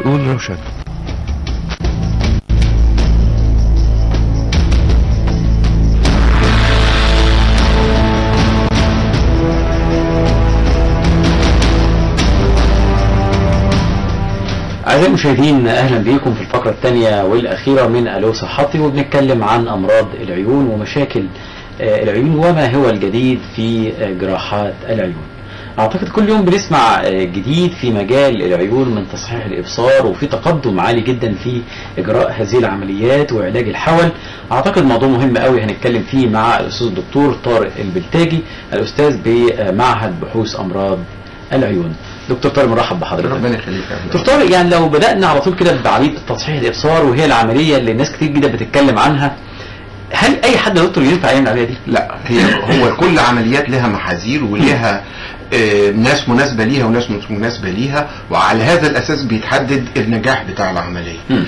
بيقول روشن أعزائي المشاهدين أهلا بكم في الفقرة الثانية والأخيرة من ألو صحتي وبنتكلم عن أمراض العيون ومشاكل آه، العيون وما هو الجديد في آه، جراحات العيون أعتقد كل يوم بنسمع آه، جديد في مجال العيون من تصحيح الإبصار وفي تقدم عالي جدا في إجراء هذه العمليات وعلاج الحول أعتقد موضوع مهم قوي هنتكلم فيه مع الأستاذ الدكتور طارق البلتاجي الأستاذ بمعهد بحوث أمراض العيون دكتور طارق مرحب بحضرتك ربنا يخليك يا أهلا. دكتور طارق يعني لو بدأنا على طول كده بعملية تصحيح الإبصار وهي العملية اللي الناس كتير جدا بتتكلم عنها هل أي حد يا دكتور ينفع يعمل العملية دي؟ لا هي هو كل عمليات لها محاذير ولها آه، ناس مناسبة ليها وناس مش مناسبة ليها وعلى هذا الأساس بيتحدد النجاح بتاع العملية مم.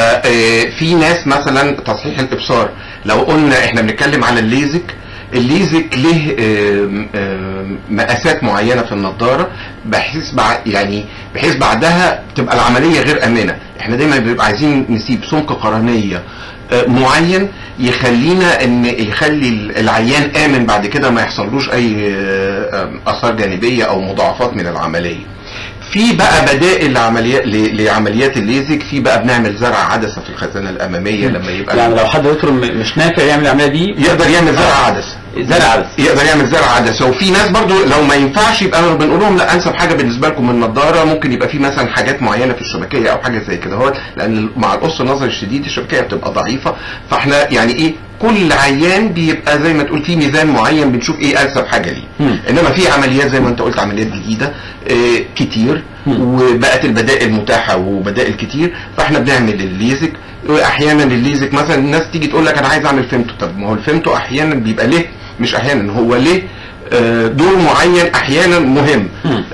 ففي ناس مثلا تصحيح الإبصار لو قلنا احنا بنتكلم على الليزك الليزك له آم، آم، مقاسات معينة في النضارة بحيث بعد يعني بحيث بعدها تبقى العملية غير آمنة احنا دايما بنبقى عايزين نسيب سمك قرنية آه، معين يخلينا ان يخلي العيان امن بعد كده ما يحصلوش اي آه، اثار جانبيه او مضاعفات من العمليه في بقى بدائل لعمليات ل- لعمليات الليزك في بقى بنعمل زرع عدسه في الخزانه الاماميه لما يبقى يعني لو حد دكتور م- مش نافع يعمل العملية دي يقدر يعمل زرع عدسه زرع عدس يقدر يعمل زرع عدسه وفي ناس برضو لو ما ينفعش يبقى بنقول لهم لا انسب حاجه بالنسبه لكم النضاره ممكن يبقى في مثلا حاجات معينه في الشبكيه او حاجه زي كده هو لان مع القص النظري الشديد الشبكيه بتبقى ضعيفه فاحنا يعني ايه كل عيان بيبقى زي ما تقول في ميزان معين بنشوف ايه انسب حاجه ليه مم. انما في عمليات زي ما انت قلت عمليات جديده آه، كتير مم. وبقت البدائل متاحه وبدائل كتير فاحنا بنعمل الليزك واحيانا الليزك مثلا الناس تيجي تقول لك انا عايز اعمل فيمتو طب ما هو الفيمتو احيانا بيبقى ليه مش احيانا هو ليه آه، دور معين احيانا مهم مم.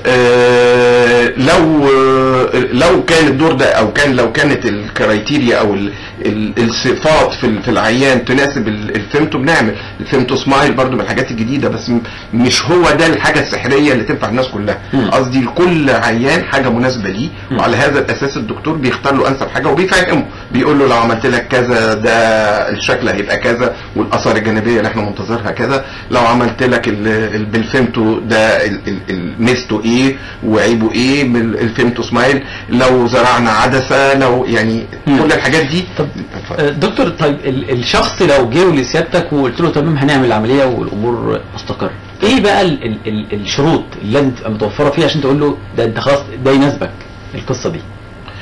آه، لو آه، لو كان الدور ده او كان لو كانت الكرايتيريا او ال- ال- الصفات في ال- في العيان تناسب ال- الفيمتو بنعمل الفيمتو سمايل برضو من الحاجات الجديده بس م- مش هو ده الحاجه السحريه اللي تنفع الناس كلها مم. قصدي لكل عيان حاجه مناسبه ليه مم. وعلى هذا الاساس الدكتور بيختار له انسب حاجه وبيفهمه بيقول له لو عملت لك كذا ده الشكل هيبقى كذا والاثار الجانبيه اللي احنا منتظرها كذا لو عملت لك ال- ال- بالفيمتو ده ال- ال- ال- ميزته ايه وعيبه ايه بالفيمتو سمايل لو زرعنا عدسه لو يعني مم. كل الحاجات دي طب آه، دكتور طيب ال- الشخص لو جه لسيادتك وقلت له تمام هنعمل العملية والأمور مستقرة ايه بقى ال ال ال الشروط اللي لازم تبقى متوفرة فيه عشان تقول له ده انت خلاص ده يناسبك القصة دي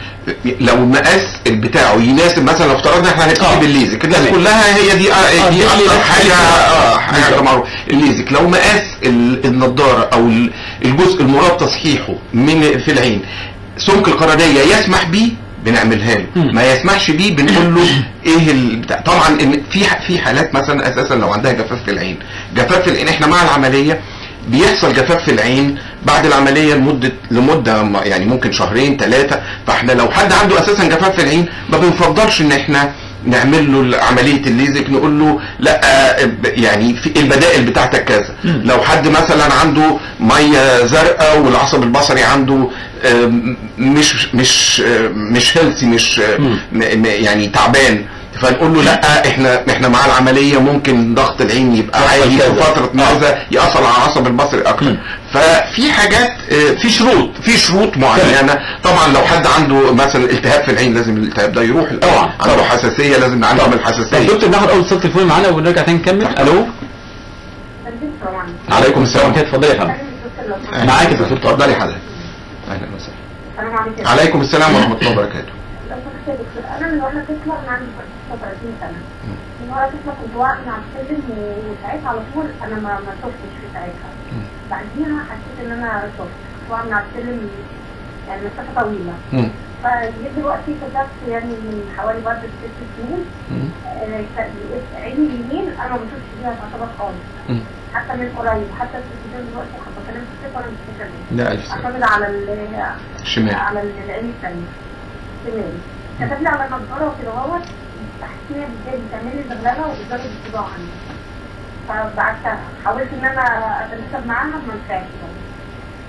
لو المقاس بتاعه يناسب مثلا لو افترضنا احنا آه. هنبتدي بالليزك الناس تمام. كلها هي دي آه، آه دي دي اللي اكتر بس- حاجه اه حاجه بالظبط. معروفه الليزك لو مقاس ال- النضاره او ال- الجزء المراد تصحيحه من في العين سمك القرنيه يسمح بيه بنعملها له مم. ما يسمحش بيه بنقول له ايه البتاع طبعا ان في ح- في حالات مثلا اساسا لو عندها جفاف في العين جفاف في العين احنا مع العمليه بيحصل جفاف في العين بعد العمليه لمده لمده م- يعني ممكن شهرين ثلاثه فاحنا لو حد عنده اساسا جفاف في العين ما بنفضلش ان احنا نعمل له عمليه الليزك نقول له لا آه، ب- يعني في البدائل بتاعتك كذا مم. لو حد مثلا عنده ميه زرقاء والعصب البصري عنده آم، مش مش آه، مش هيلثي مش آه، مم. م- م- يعني تعبان فنقول له لا احنا احنا مع العمليه ممكن ضغط العين يبقى يحصل عالي في كذا. فتره ماذا ياثر على العصب البصري اكتر مم. ففي حاجات آه، في شروط في شروط معينه طبعا لو حد عنده مثلا التهاب في العين لازم الالتهاب ده يروح الأول. طبعا. عنده طبعا. حساسيه لازم نعالجه من طب الحساسيه دكتور ناخد اول اتصال تليفوني معانا ونرجع تاني نكمل الو عليكم السلام كده اتفضلي يا فندم معاك يا دكتور طارق. اتفضلي حضرتك اهلا وسهلا السلام عليكم عليكم السلام ورحمه الله وبركاته لو سمحت يا دكتور انا من وانا طفله انا عندي 35 سنه من وانا طفله كنت واقعه من على السلم وساعتها على طول انا ما ما شفتش في ساعتها بعديها حسيت ان انا شفت كنت واقعه من على السلم يعني مسافه طويله مم. فجيت دلوقتي كتبت يعني من حوالي بعد ست سنين مم. آه، كان لقيت عيني اليمين انا ما بشوفش بيها تعتبر خالص مم. حتى من قريب حتى التلفزيون دلوقتي حتى بكلم في السكه وانا مش بتكلم لا الف سلام اعتمد على ال- الشمال على العين الثانية تمام كتب لي على النضارة وكده اهوت تحت ان هي بتجي بتعمل لي زغلله وبتزود الصداع عندي فبعدتها حاولت ان انا اتناسب معاها ما نفعش برضه.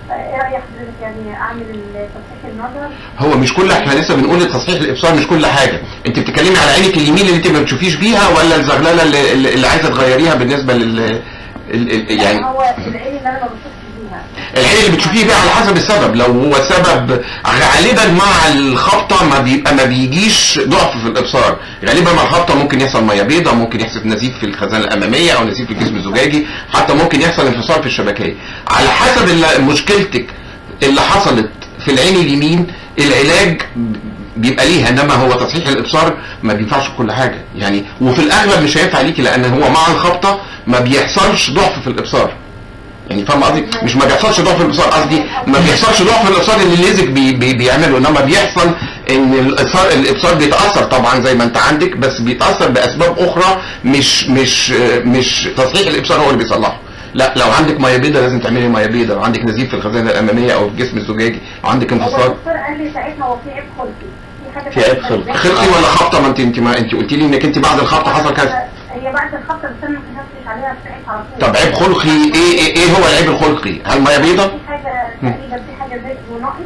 ايه راي حضرتك يعني اعمل تصحيح النظر هو مش كل احنا لسه بنقول تصحيح الابصار مش كل حاجه انت بتتكلمي على عينك اليمين اللي انت ما بتشوفيش بيها ولا الزغلله اللي, اللي اللي عايزه تغيريها بالنسبه لل ال- ال- يعني هو العين اللي انا ما بشوفش بيها العين اللي بتشوفيه بقى على حسب السبب لو هو سبب غالبا مع الخبطه ما بيبقى ما بيجيش ضعف في الابصار غالبا مع الخبطه ممكن يحصل ميه بيضاء ممكن يحصل نزيف في الخزانه الاماميه او نزيف في الجسم الزجاجي حتى ممكن يحصل انفصال في الشبكيه على حسب ال- مشكلتك اللي حصلت في العين اليمين العلاج بيبقى ليها انما هو تصحيح الابصار ما بينفعش في كل حاجه يعني وفي الاغلب مش هينفع ليكي لان هو مع الخبطه ما بيحصلش ضعف في الابصار يعني فاهم قصدي مش ما بيحصلش ضعف في الابصار قصدي ما بيحصلش ضعف في الابصار اللي الليزك بي بي بيعمله انما بيحصل ان الابصار الابصار بيتاثر طبعا زي ما انت عندك بس بيتاثر باسباب اخرى مش مش مش تصحيح الابصار هو اللي بيصلحه لا لو عندك ميه بيضاء لازم تعملي ميه بيضاء لو عندك نزيف في الخزانه الاماميه او في الجسم الزجاجي او عندك هو انفصال الدكتور قال لي ساعتها هو في عيب خلقي في حاجه في عيب خلقي. خلقي ولا خبطه ما انت انت ما انت قلت لي انك انت بعد الخبطه حصل كذا هي بعد الخبطه بس انا ما كتبتش عليها ساعتها على طول طب عيب خلقي ايه ايه, ايه هو العيب الخلقي هل ميه بيضاء في حاجه تقريبا في حاجه زي وناقص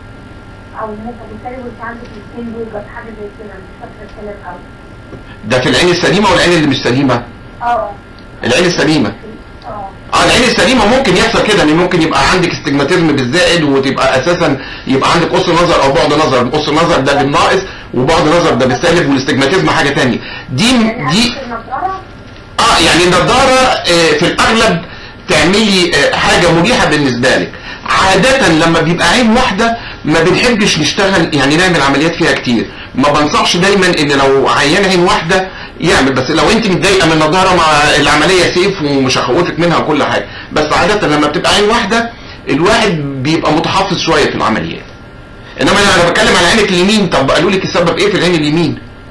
او ممكن بالتالي وانت عندك الاثنين دول حاجه زي كده مش فاكره الكلام قوي ده في العين السليمه والعين اللي مش سليمه اه العين السليمه اه اه العين السليمه ممكن يحصل كده ان ممكن يبقى عندك استجماتيزم بالزائد وتبقى اساسا يبقى عندك قص نظر او بعد نظر قص نظر ده بالناقص وبعد نظر ده بالسالب والاستجماتيزم حاجه تانية دي دي النظاره اه يعني النضاره آه، في الاغلب تعملي آه، حاجه مريحه بالنسبه لك عادة لما بيبقى عين واحدة ما بنحبش نشتغل يعني نعمل عمليات فيها كتير ما بنصحش دايما ان لو عيان عين واحدة يعمل بس لو انت متضايقة من النضارة مع العملية سيف ومش هخوفك منها وكل حاجة بس عادة لما بتبقى عين واحدة الواحد بيبقى متحفظ شوية في العمليات انما انا أنا بتكلم على عينك اليمين طب قالوا لك السبب ايه في العين اليمين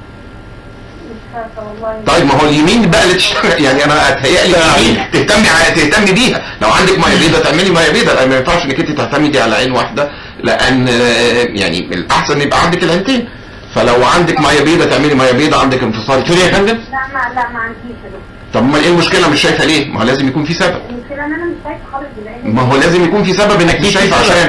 مش فاكره والله طيب ما هو اليمين بقى اللي تشتغل يعني انا اتهيألي اليمين تهتمي ع- تهتمي بيها لو عندك ميه بيضاء تعملي ميه بيضاء لان ما ينفعش انك انت تعتمدي على عين واحده لان آه، يعني الاحسن يبقى عندك العينتين فلو عندك ميه بيضاء تعملي ميه بيضاء عندك انفصال كده يا فندم لا ما لا ما عنديش يا دكتور طب ما ايه المشكله مش شايفه ليه ما هو لازم يكون في سبب المشكله ان انا مش شايفه خالص بالعين ما هو لازم يكون في سبب انك مش شايفه عشان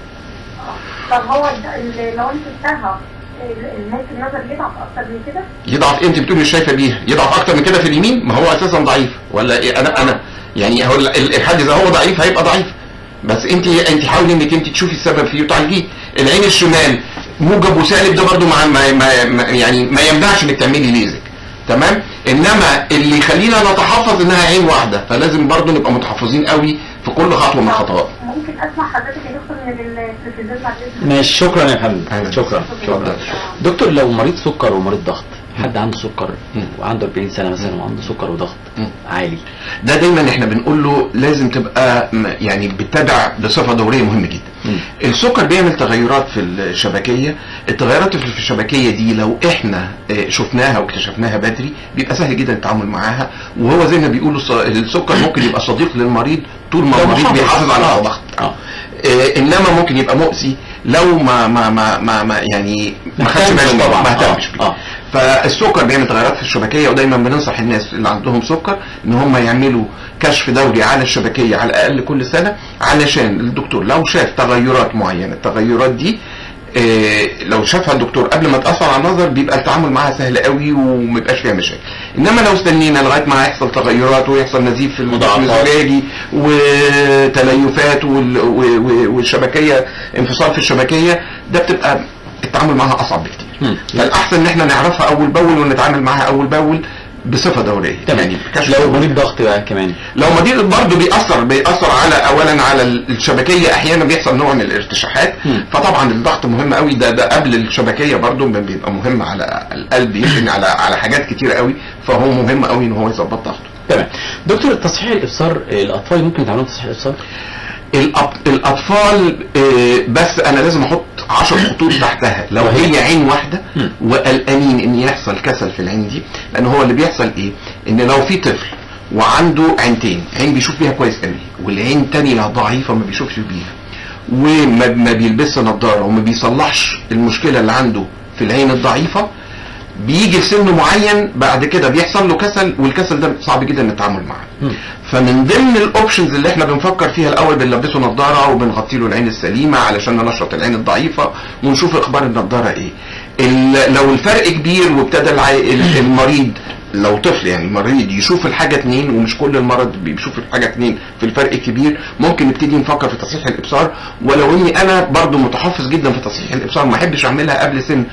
طب هو الد- ال- لو انت شفتها ال- ممكن النظر يضعف اكتر من كده يضعف إيه؟ انت بتقولي مش شايفه بيها يضعف اكتر من كده في اليمين ما هو اساسا ضعيف ولا إيه انا انا يعني هو ال- ال- الحد اذا هو ضعيف هيبقى ضعيف بس انت انت حاولي انك انت تشوفي السبب فيه وتعالجيه العين الشمال موجب وسالب ده برضو مع ما ما ما- يعني ما يمنعش انك تعملي ليزك تمام انما اللي يخلينا نتحفظ انها عين واحده فلازم برضو نبقى متحفظين قوي في كل خطوه من الخطوات ممكن اسمع حضرتك يا دكتور من التلفزيون بعد اذنك ماشي شكرا يا محمد أهلا. شكرا اتفضل. شكرا دكتور لو مريض سكر ومريض ضغط حد عنده سكر مم. وعنده 40 سنه مثلا وعنده سكر وضغط مم. عالي ده دايما احنا بنقول له لازم تبقى م- يعني بتتابع بصفه دوريه مهمه جدا مم. السكر بيعمل تغيرات في الشبكيه التغيرات اللي في الشبكيه دي لو احنا آه، شفناها واكتشفناها بدري بيبقى سهل جدا التعامل معاها وهو زي ما بيقولوا الص- السكر ممكن يبقى صديق للمريض طول ما لو المريض محافظ. بيحافظ على آه. الضغط آه. آه، انما ممكن يبقى مؤذي لو ما ما ما ما, ما يعني ما ما خدش اهتمش باله منه، طبعاً. ما اهتمش آه. بيه. آه. فالسكر بيعمل تغيرات في الشبكيه ودايما بننصح الناس اللي عندهم سكر ان هم يعملوا كشف دوري على الشبكيه على الاقل كل سنه علشان الدكتور لو شاف تغيرات معينه التغيرات دي إيه لو شافها الدكتور قبل ما تاثر على النظر بيبقى التعامل معاها سهل قوي وما يبقاش فيها مشاكل انما لو استنينا لغايه ما يحصل تغيرات ويحصل نزيف في الجسم مضاعفات. الزجاجي وتليفات وال- و- و- والشبكيه انفصال في الشبكيه ده بتبقى التعامل معاها اصعب بكتير مم. فالاحسن ان احنا نعرفها اول باول ونتعامل معاها اول باول بصفه دوريه تمام يعني كشف لو دوري. مريض ضغط بقى كمان لو مريض برضه بيأثر بيأثر على اولا على الشبكيه احيانا بيحصل نوع من الارتشاحات مم. فطبعا الضغط مهم قوي ده ده قبل الشبكيه برضه بيبقى مهم على القلب يمكن على على حاجات كتيره قوي فهو مهم قوي ان هو يظبط ضغطه تمام دكتور تصحيح الابصار آه، الاطفال ممكن يتعملوا تصحيح الابصار الأط- الاطفال آه، بس انا لازم احط 10 خطوط تحتها لو وهي؟ هي عين واحده مم. وقلقانين ان يحصل كسل في العين دي لان هو اللي بيحصل ايه ان لو في طفل وعنده عينتين عين بيشوف بيها كويس قوي والعين تانية ضعيفه ما بيشوفش بيها وما ما بيلبسش نظاره وما بيصلحش المشكله اللي عنده في العين الضعيفه بيجي لسن معين بعد كده بيحصل له كسل والكسل ده صعب جدا التعامل معاه مم. فمن ضمن الاوبشنز اللي احنا بنفكر فيها الاول بنلبسه نظاره وبنغطي له العين السليمه علشان ننشط العين الضعيفه ونشوف اخبار النظاره ايه ال- لو الفرق كبير وابتدى العي- ال- المريض لو طفل يعني المريض يشوف الحاجه اتنين ومش كل المرض بيشوف الحاجه اتنين في الفرق الكبير ممكن نبتدي نفكر في تصحيح الابصار ولو اني انا برضو متحفظ جدا في تصحيح الابصار ما احبش اعملها قبل سن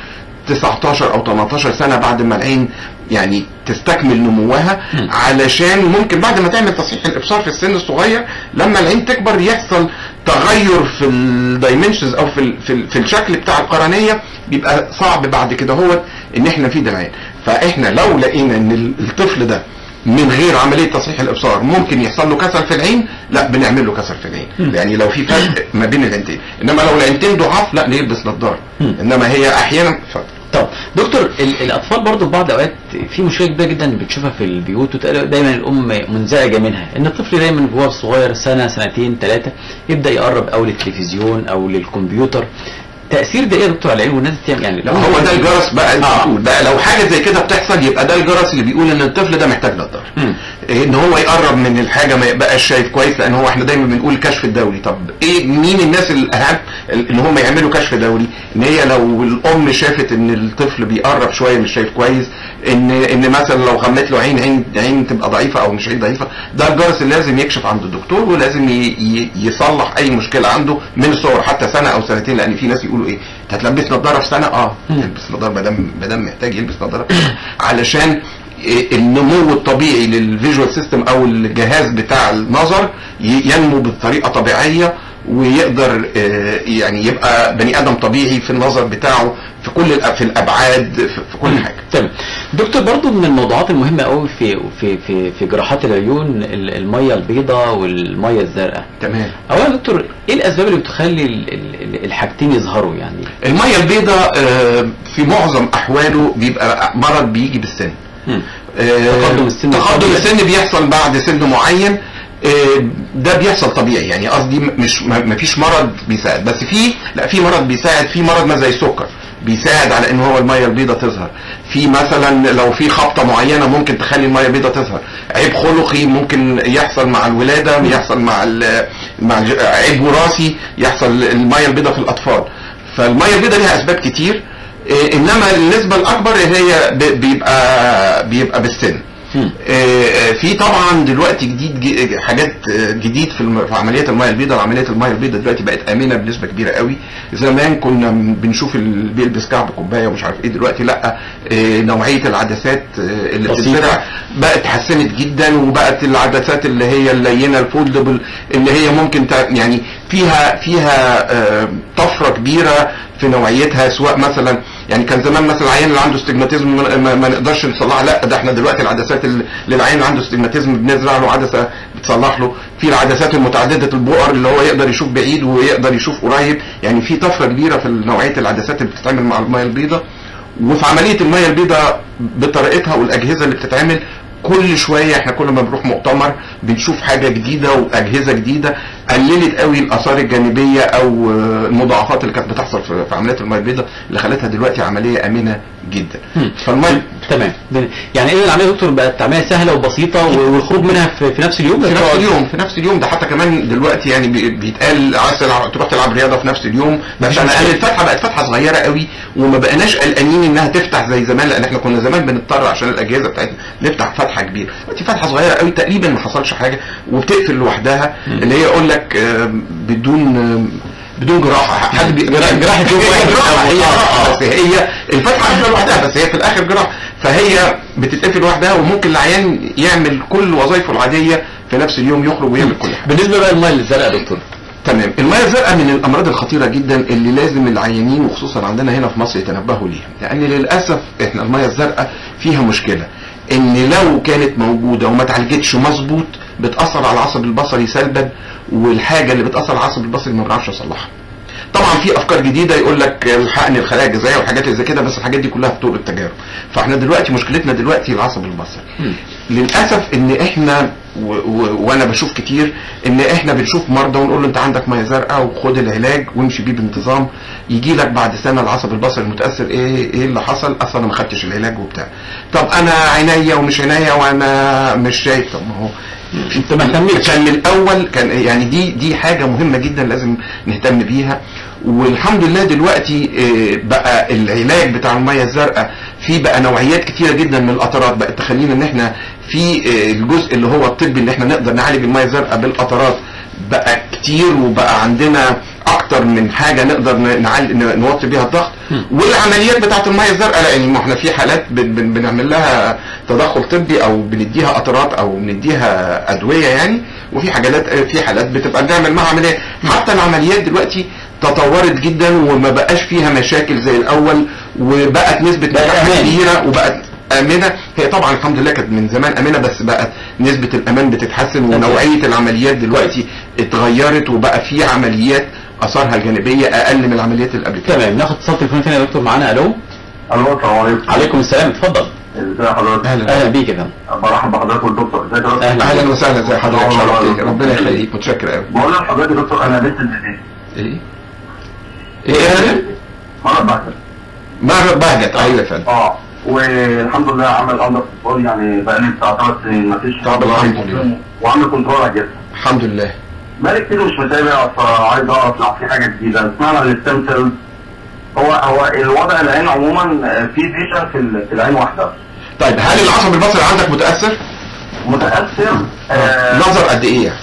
19 او 18 سنه بعد ما العين يعني تستكمل نموها مم. علشان ممكن بعد ما تعمل تصحيح الابصار في السن الصغير لما العين تكبر يحصل تغير في الدايمنشنز او في ال في, ال في الشكل بتاع القرنيه بيبقى صعب بعد كده هو ان احنا نفيد العين فاحنا لو لقينا ان ال- الطفل ده من غير عمليه تصحيح الابصار ممكن يحصل له كسل في العين لا بنعمل له كسل في العين مم. يعني لو في فرق ما بين العينتين انما لو العينتين ضعاف لا نلبس نظاره مم. انما هي احيانا اتفضل. طب دكتور ال- الاطفال برضو في بعض الاوقات في مشكله كبيره جدا بتشوفها في البيوت وتلاقي دايما الام منزعجه منها ان الطفل دايما وهو صغير سنه سنتين ثلاثه يبدا يقرب او للتلفزيون او للكمبيوتر تاثير ده ايه يا دكتور على العين والناس بتعمل يعني لا هو ده الجرس بقى اللي آه. بيقول بقى لو حاجه زي كده بتحصل يبقى ده الجرس اللي بيقول ان الطفل ده محتاج نظاره مم. إيه ان هو يقرب من الحاجه ما يبقاش شايف كويس لان هو احنا دايما بنقول كشف الدوري طب ايه مين الناس الاهم اللي هم يعملوا كشف دوري ان هي لو الام شافت ان الطفل بيقرب شويه مش شايف كويس ان ان مثلا لو غمت له عين عين عين تبقى ضعيفه او مش عين ضعيفه ده الجرس اللي لازم يكشف عند الدكتور ولازم ي- ي- يصلح اي مشكله عنده من الصغر حتى سنه او سنتين لان في ناس يقولوا ايه انت هتلبس نظاره في سنه اه مم. يلبس نظاره ما دام ما دام محتاج يلبس نظاره في سنة. علشان إيه النمو الطبيعي للفيجوال سيستم او الجهاز بتاع النظر ي- ينمو بطريقه طبيعيه ويقدر آه، يعني يبقى بني ادم طبيعي في النظر بتاعه في كل الأ- في الابعاد في في كل حاجه تمام دكتور برضو من الموضوعات المهمه قوي في في في في جراحات العيون ال- الميه البيضاء والميه الزرقاء تمام اولا يا دكتور ايه الاسباب اللي بتخلي ال- ال- الحاجتين يظهروا يعني الميه البيضاء آه، في معظم احواله بيبقى مرض بيجي بالسن مم. آه، تقدم السن تقدم الطبيعي. السن بيحصل بعد سن معين آه، ده بيحصل طبيعي يعني قصدي م- مش ما ما فيش مرض بيساعد بس في لا في مرض بيساعد في مرض ما زي السكر بيساعد على ان هو الميه البيضاء تظهر في مثلا لو في خبطه معينه ممكن تخلي الميه البيضاء تظهر عيب خلقي ممكن يحصل مع الولاده يحصل مع ال- مع الج- عيب وراثي يحصل الميه البيضاء في الاطفال فالميه البيضاء ليها اسباب كتير إيه، انما النسبه الاكبر هي ب- بيبقى بيبقى بالسن مم. آه، في طبعا دلوقتي جديد ج- حاجات آه، جديد في الم- في عمليات الميه البيضاء وعمليات الميه البيضاء دلوقتي بقت امنه بنسبه كبيره قوي زمان كنا م- بنشوف اللي بيلبس كعب كوبايه ومش عارف ايه دلوقتي لا آه، نوعيه العدسات آه، اللي بسيطة. بتتزرع بقت اتحسنت جدا وبقت العدسات اللي هي اللينه الفولدبل اللي هي ممكن تع- يعني فيها فيها آه، طفره كبيره في نوعيتها سواء مثلا يعني كان زمان مثلا العيان اللي عنده استجماتيزم ما, ما, ما نقدرش نصلحها لا ده احنا دلوقتي العدسات اللي للعيان اللي عنده استجماتيزم بنزرع له عدسه بتصلح له في العدسات المتعدده البؤر اللي هو يقدر يشوف بعيد ويقدر يشوف قريب يعني في طفره كبيره في نوعيه العدسات اللي بتتعمل مع الميه البيضاء وفي عمليه الميه البيضاء بطريقتها والاجهزه اللي بتتعمل كل شويه احنا كل ما بنروح مؤتمر بنشوف حاجه جديده واجهزه جديده قللت قوي الاثار الجانبيه او آه، المضاعفات اللي كانت بتحصل في في عمليات الميه البيضاء اللي خلتها دلوقتي عمليه امنه جدا مم. فالميه تمام يعني ايه العمليه يا دكتور بقت عمليه سهله وبسيطه والخروج منها في, في نفس اليوم في نفس اليوم في نفس اليوم ده حتى كمان دلوقتي يعني بي- بيتقال عايز تلعب تروح تلعب رياضه في نفس اليوم بس مفيش انا مشكلة. قال الفتحه بقت فتحه صغيره قوي وما بقيناش قلقانين انها تفتح زي زمان لان احنا كنا زمان بنضطر عشان الاجهزه بتاعتنا نفتح فتحه كبيره دلوقتي فتحه صغيره قوي تقريبا ما حصلش حاجه وبتقفل لوحدها اللي هي يقول لك آه، بدون آه، بدون جراحه حد بي... جراحة- جراحة يوم هي واحد. جراحه هي آه، آه. بس هي الفتحه قافله لوحدها بس هي في الاخر جراحه فهي بتتقفل لوحدها وممكن العيان يعمل كل وظائفه العاديه في نفس اليوم يخرج ويعمل كل حاجه بالنسبه بقى للميه الزرقاء يا دكتور تمام الميه الزرقاء من الامراض الخطيره جدا اللي لازم العيانين وخصوصا عندنا هنا في مصر يتنبهوا ليها لان للاسف احنا الميه الزرقاء فيها مشكله ان لو كانت موجوده وما اتعالجتش مظبوط بتاثر على العصب البصري سلبا والحاجه اللي بتاثر على العصب البصري ما بنعرفش نصلحها طبعا في افكار جديده يقول لك الحقن الخلايا الجذعيه والحاجات اللي زي كده بس الحاجات دي كلها في طرق التجارب فاحنا دلوقتي مشكلتنا دلوقتي العصب البصري مم. للاسف ان احنا و و وانا بشوف كتير ان احنا بنشوف مرضى ونقول له انت عندك ميه زرقاء وخد العلاج وامشي بيه بانتظام يجي لك بعد سنه العصب البصري المتاثر ايه ايه اللي حصل اصلا انا ما خدتش العلاج وبتاع طب انا عينيا ومش عينيا وانا مش شايف طب ما هو انت ما اهتمتش كان من الاول كان يعني دي دي حاجه مهمه جدا لازم نهتم بيها والحمد لله دلوقتي آه، بقى العلاج بتاع الميه الزرقاء في بقى نوعيات كتيره جدا من القطرات بقت تخلينا ان احنا في آه، الجزء اللي هو الطبي اللي احنا نقدر نعالج الميه الزرقاء بالقطرات بقى كتير وبقى عندنا اكتر من حاجه نقدر ن- نعال- ن- نوطي بيها الضغط والعمليات بتاعت الميه الزرقاء لان ما احنا في حالات بن- بن- بنعمل لها تدخل طبي او بنديها قطرات او بنديها ادويه يعني وفي حاجات في حالات بتبقى بنعمل معاها عمليه حتى العمليات دلوقتي تطورت جدا وما بقاش فيها مشاكل زي الاول وبقت نسبه بقت نجاح أمان. كبيره وبقت امنه هي طبعا الحمد لله كانت من زمان امنه بس بقت نسبه الامان بتتحسن ونوعيه العمليات دلوقتي اتغيرت وبقى في عمليات اثارها الجانبيه اقل من العمليات اللي قبل كده تمام ناخد اتصال تليفوني تاني يا دكتور معانا الو الو السلام عليكم عليكم السلام اتفضل ازي حضرتك اهلا بيك يا فندم برحب بحضرتك والدكتور ازيك يا دكتور اهلا اهلا وسهلا زي حضرتك شرفتك ربنا يخليك متشكر قوي بقول لحضرتك يا دكتور انا لسه جديد ايه ايه يا مرض بحث مرة بهجت ايوه يا فندم اه والحمد لله عامل اندر كنترول يعني بقالي بتاع ثلاث سنين مفيش طب الحمد لله. وعامل كنترول على الجسم الحمد لله بقالي كتير مش متابع فعايز اعرف لو في حاجه جديده سمعنا عن الستيم سيلز هو هو الوضع العين عموما في فيشن في ال- في العين واحده طيب هل العصب البصري عندك متاثر؟ متاثر آه نظر قد ايه يعني؟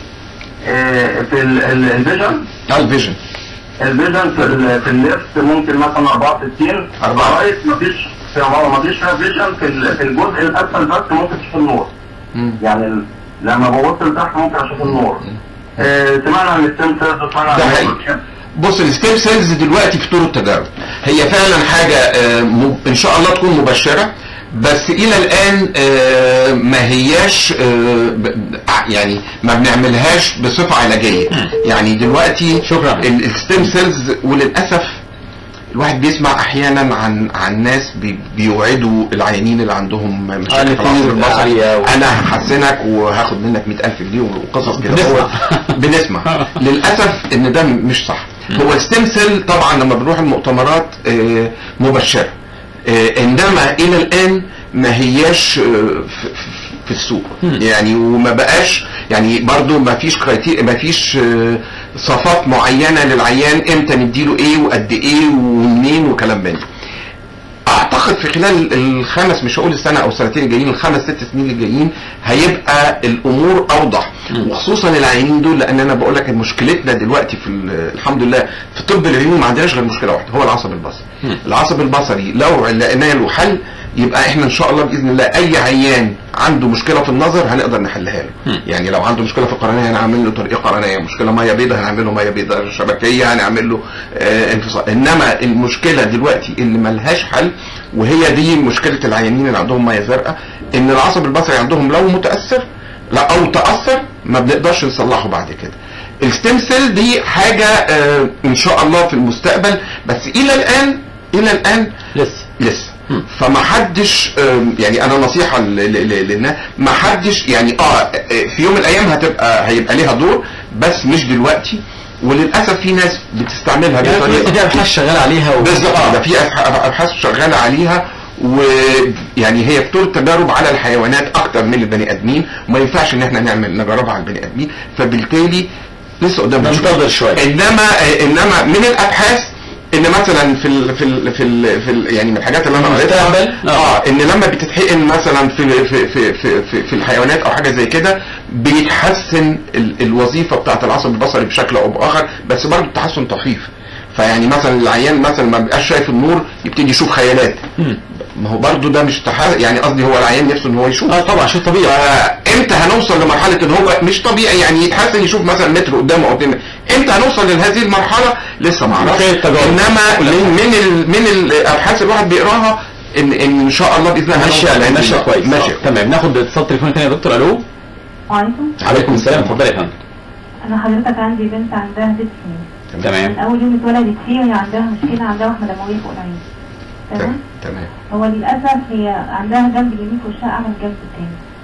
آه في ال- ال- الفيجن اه الفيجن الفيجن في ال- في الليفت ممكن مثلا 64 أربعة. لغايه مفيش في مفيش فيها فيجن في ال- في الجزء الاسفل بس ممكن تشوف النور مم. يعني ال- لما ببص لتحت ممكن اشوف النور آه، سمعنا عن الستيم سيلز وسمعنا عن ده حقيقي. بص الستيم سيلز دلوقتي في طور التجارب هي فعلا حاجه آه، م- ان شاء الله تكون مبشره بس الى الان آه، ما هياش آه، ب- يعني ما بنعملهاش بصفه علاجيه يعني دلوقتي شكراً. الستيم سيلز وللاسف الواحد بيسمع احيانا عن عن ناس بي- بيوعدوا العيانين اللي عندهم مشاكل اللي في العصب فيه البصري عالية و- انا هحسنك وهاخد منك 100000 جنيه وقصص كده بنسمع. هو بنسمع للاسف ان ده مش صح هو الستيم سيل طبعا لما بنروح المؤتمرات آه، مبشره آه، انما الى الان ما هياش آه، في- في- في السوق يعني وما بقاش يعني برضو ما فيش كرايتير ما فيش آه، صفات معينه للعيان امتى نديله ايه وقد ايه ومنين وكلام من ده اعتقد في خلال الخمس مش هقول السنه او السنتين الجايين الخمس ست سنين الجايين هيبقى الامور اوضح وخصوصا العيانين دول لان انا بقول لك مشكلتنا دلوقتي في ال- الحمد لله في طب العيون ما عندناش غير مشكله واحده هو العصب البصري العصب البصري لو لقينا له حل يبقى احنا ان شاء الله باذن الله اي عيان عنده مشكله في النظر هنقدر نحلها له يعني لو عنده مشكله في القرنيه هنعمل له طريقه قرنيه مشكله ميه بيضاء هنعمل له ميه بيضاء شبكيه هنعمل له آه انفصال انما المشكله دلوقتي اللي ملهاش حل وهي دي مشكله العيانين اللي عندهم ميه زرقاء ان العصب البصري عندهم لو متاثر لا او تاثر ما بنقدرش نصلحه بعد كده الستيم سيل دي حاجه آه ان شاء الله في المستقبل بس الى الان الى الان لسه لسه فما حدش آم، يعني انا نصيحه ل- ل- ل- للناس ما حدش يعني اه آه، في يوم من الايام هتبقى هيبقى ليها دور بس مش دلوقتي وللاسف في ناس بتستعملها يعني بطريقه في ابحاث شغال عليها و... بالظبط ده في أبح- ابحاث شغاله عليها ويعني هي بتور تجارب على الحيوانات اكتر من البني ادمين وما ينفعش ان احنا نعمل نجربها على البني ادمين فبالتالي لسه قدامنا ننتظر شوية. انما انما من الابحاث ان مثلا في ال في ال في ال في ال يعني من الحاجات اللي انا قريتها المستقبل؟ آه. اه ان لما بتتحقن مثلا في في في في, في, في الحيوانات او حاجه زي كده بيتحسن ال الوظيفه بتاعه العصب البصري بشكل او باخر بس برضه التحسن طفيف فيعني مثلا العيان مثلا ما بيبقاش شايف النور يبتدي يشوف خيالات ما هو برضه ده مش تح... يعني قصدي هو العيان نفسه ان هو يشوف اه طبعا شيء طبيعي فامتى هنوصل لمرحله ان هو مش طبيعي يعني يتحسن يشوف مثلا متر قدامه او اتنين امتى هنوصل لهذه المرحله لسه ما اعرفش خير التجارب. انما من من ال... من الابحاث اللي الواحد بيقراها ان ان ان شاء الله باذن الله ماشيه هنوصل لهذه ماشيه المرحلة. كويس ماشيه آه، تمام ناخد اتصال تليفوني تاني يا دكتور الو وعليكم عليكم السلام اتفضل يا فندم انا حضرتك عندي بنت عندها ست سنين من تمام اول يوم اتولدت فيه وهي عندها مشكله عندها وحمه دمويه فوق العين تمام تمام هو للاسف هي عندها جنب اليمين في وشها اعمى من الجنب التاني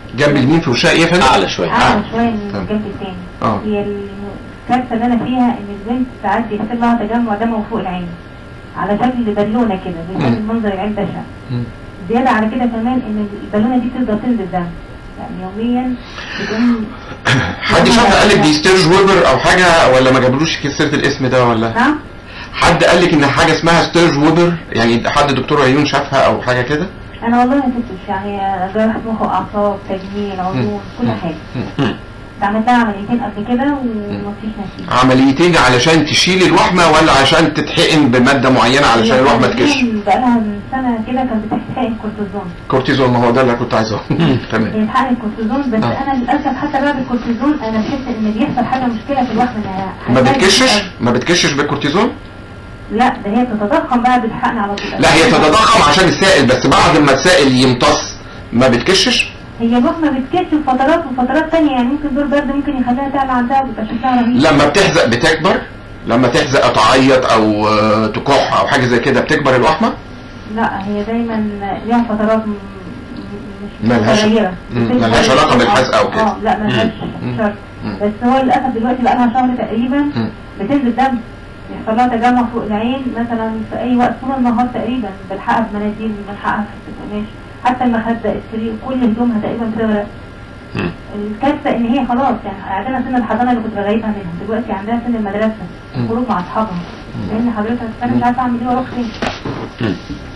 جنب اليمين في وشها ايه يا فندم؟ اعلى شويه اعلى شويه من تمام. الجنب التاني اه هي الكارثه اللي انا فيها ان البنت ساعات بيحصل لها تجمع دم فوق العين على شكل بالونه كده بيخلي مم. المنظر العين بشع مم. زياده على كده كمان ان البالونه دي تفضل تنزل دم يعني يوميا بتقوم حد شافها قال لك دي ستيرج ويبر او حاجه ولا ما جابلوش كده سيره الاسم ده ولا؟ نعم حد قال لك ان حاجه اسمها ستيرج ويبر يعني حد دكتور عيون شافها او حاجه كده؟ انا والله ما شفتش يعني جراحة مخ واعصاب تجميل عيون كل مم. حاجه مم. عملت لها عمليتين قبل كده ومفيش نتيجه عمليتين علشان تشيل الوحمه ولا عشان تتحقن بماده معينه علشان هي الوحمه كانت تكش؟ بقالها من سنه كده كانت بتحقن كورتيزون كورتيزون ما هو ده اللي أنا كنت عايزه تمام بيتحقن كورتيزون بس آه. انا للاسف حتى بعد الكورتيزون انا بحس ان بيحصل حاجه مشكله في الوحمه انها ما حساسة بتكشش أوي. ما بتكشش بالكورتيزون لا ده هي بتتضخم بعد الحقن على طول لا هي تتضخم عشان السائل بس بعد ما السائل يمتص ما بتكشش هي الوحمه بتكش في فترات وفترات تانية يعني ممكن دور برد ممكن يخليها تعلى عندها ويبقى شكلها رهيب لما بتحزق بتكبر لما تحزق تعيط او آه، تكح او حاجه زي كده بتكبر الوحمه لا هي دايما ليها فترات م- م- مش ملهاش- متغيرة مم، بتنزل ملهاش برد. علاقة بالحزق أو كده. اه لا ملهاش مم. شرط مم. بس هو للاسف دلوقتي بقى لها شهر تقريبا مم. بتنزل دم يحصل لها تجمع فوق العين مثلا في اي وقت طول النهار تقريبا بلحقها بمناديل بلحقها في القماش حتى المخده السرير كل هدومها تقريبا بتغرق مم. الكارثه ان هي خلاص يعني عندنا سن الحضانه اللي كنت بغيبها منها دلوقتي عندها سن المدرسه مم. الخروج مع اصحابها لان حضرتك انا مش عارفه اعمل ايه واروح فين مم.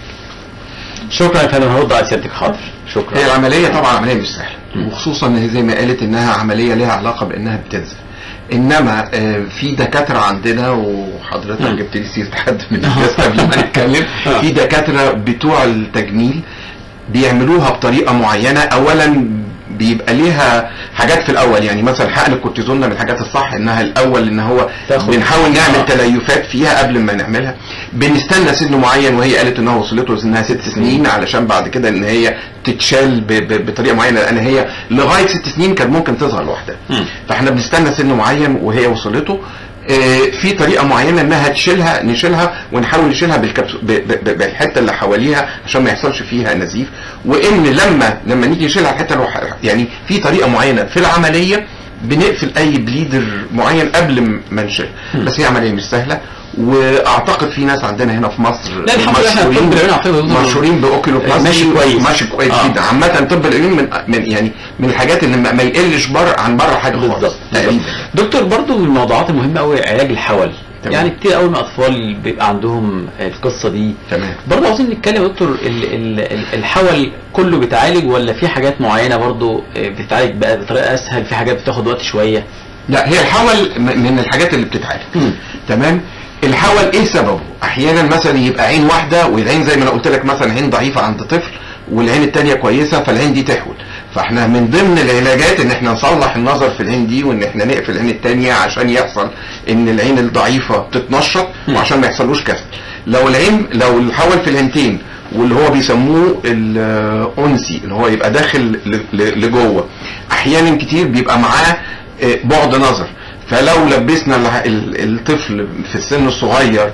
شكرا يا فندم هرد على سيادتك حاضر شكرا هي العمليه طبعا عمليه مش سهله وخصوصا ان هي زي ما قالت انها عمليه لها علاقه بانها بتنزل انما آه، في دكاتره عندنا وحضرتك مم. جبت لي سيره حد من الناس قبل ما نتكلم آه. في دكاتره بتوع التجميل بيعملوها بطريقه معينه اولا بيبقى ليها حاجات في الاول يعني مثلا حقن الكورتيزون ده من الحاجات الصح انها الاول ان هو تاخد- بنحاول آه. نعمل تليفات فيها قبل ما نعملها بنستنى سن معين وهي قالت انها وصلته سنها ست سنين علشان بعد كده ان هي تتشال ب- ب- بطريقه معينه لان هي لغايه ست سنين كانت ممكن تظهر لوحدها مم. فاحنا بنستنى سن معين وهي وصلته آه، في طريقه معينه انها تشيلها نشيلها ونحاول نشيلها بالكبس ب- ب- ب- بالحته اللي حواليها عشان ما يحصلش فيها نزيف وان لما لما نيجي نشيلها الحته اللي وح- يعني في طريقه معينه في العمليه بنقفل اي بليدر معين قبل م- ما نشيلها بس هي عمليه مش سهله واعتقد في ناس عندنا هنا في مصر لا، الحمد لله، إحنا طب العيون أعتقد مشهورين باوكيلوبلاستي ماشي كويس. ماشي كويس آه. جدا عامه طب العيون من من يعني من الحاجات اللي ما ما يقلش بره عن بره حاجه خالص بالظبط تقريبا بالظبط. دكتور برضو من الموضوعات المهمه قوي علاج الحول تمام. يعني كتير قوي من الاطفال بيبقى عندهم القصه دي تمام برضه عاوزين نتكلم يا دكتور ال- ال- ال- الحول كله بيتعالج ولا في حاجات معينه برضه بتتعالج بقى بطريقه اسهل في حاجات بتاخد وقت شويه لا هي الحول م- من الحاجات اللي بتتعالج مم. تمام الحول ايه سببه احيانا مثلا يبقى عين واحده والعين زي ما انا قلت لك مثلا عين ضعيفه عند طفل والعين التانية كويسه فالعين دي تحول فاحنا من ضمن العلاجات ان احنا نصلح النظر في العين دي وان احنا نقفل العين التانية عشان يحصل ان العين الضعيفه تتنشط مم. وعشان ما يحصلوش كسل لو العين لو الحول في العينتين واللي هو بيسموه الانسي اللي هو يبقى داخل ل- ل- لجوه احيانا كتير بيبقى معاه آه، بعد نظر فلو لبسنا الع- ال- الطفل في السن الصغير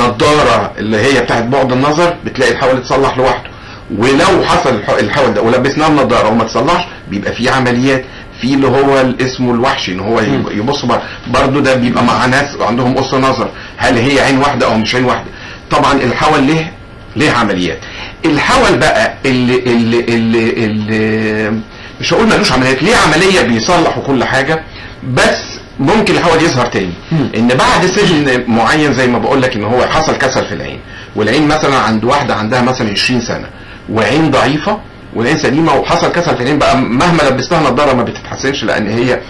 نظاره اللي هي بتاعت بعد النظر بتلاقي الحول اتصلح لوحده ولو حصل الح- الحول ده ولبسناه النظاره وما تصلحش بيبقى في عمليات في اللي هو ال- اسمه الوحشي ان هو يب- يبص بر- برضه ده بيبقى مع ناس عندهم قص نظر هل هي عين واحده او مش عين واحده طبعا الحول ليه ليه عمليات الحول بقى اللي اللي اللي, اللي مش هقول ملوش عمليات ليه عمليه بيصلحوا كل حاجه بس ممكن الحول يظهر تاني مم. ان بعد سن معين زي ما بقول لك ان هو حصل كسل في العين والعين مثلا عند واحده عندها مثلا 20 سنه وعين ضعيفه والعين سليمه وحصل كسل في العين بقى مهما لبستها نظاره ما بتتحسنش لان هي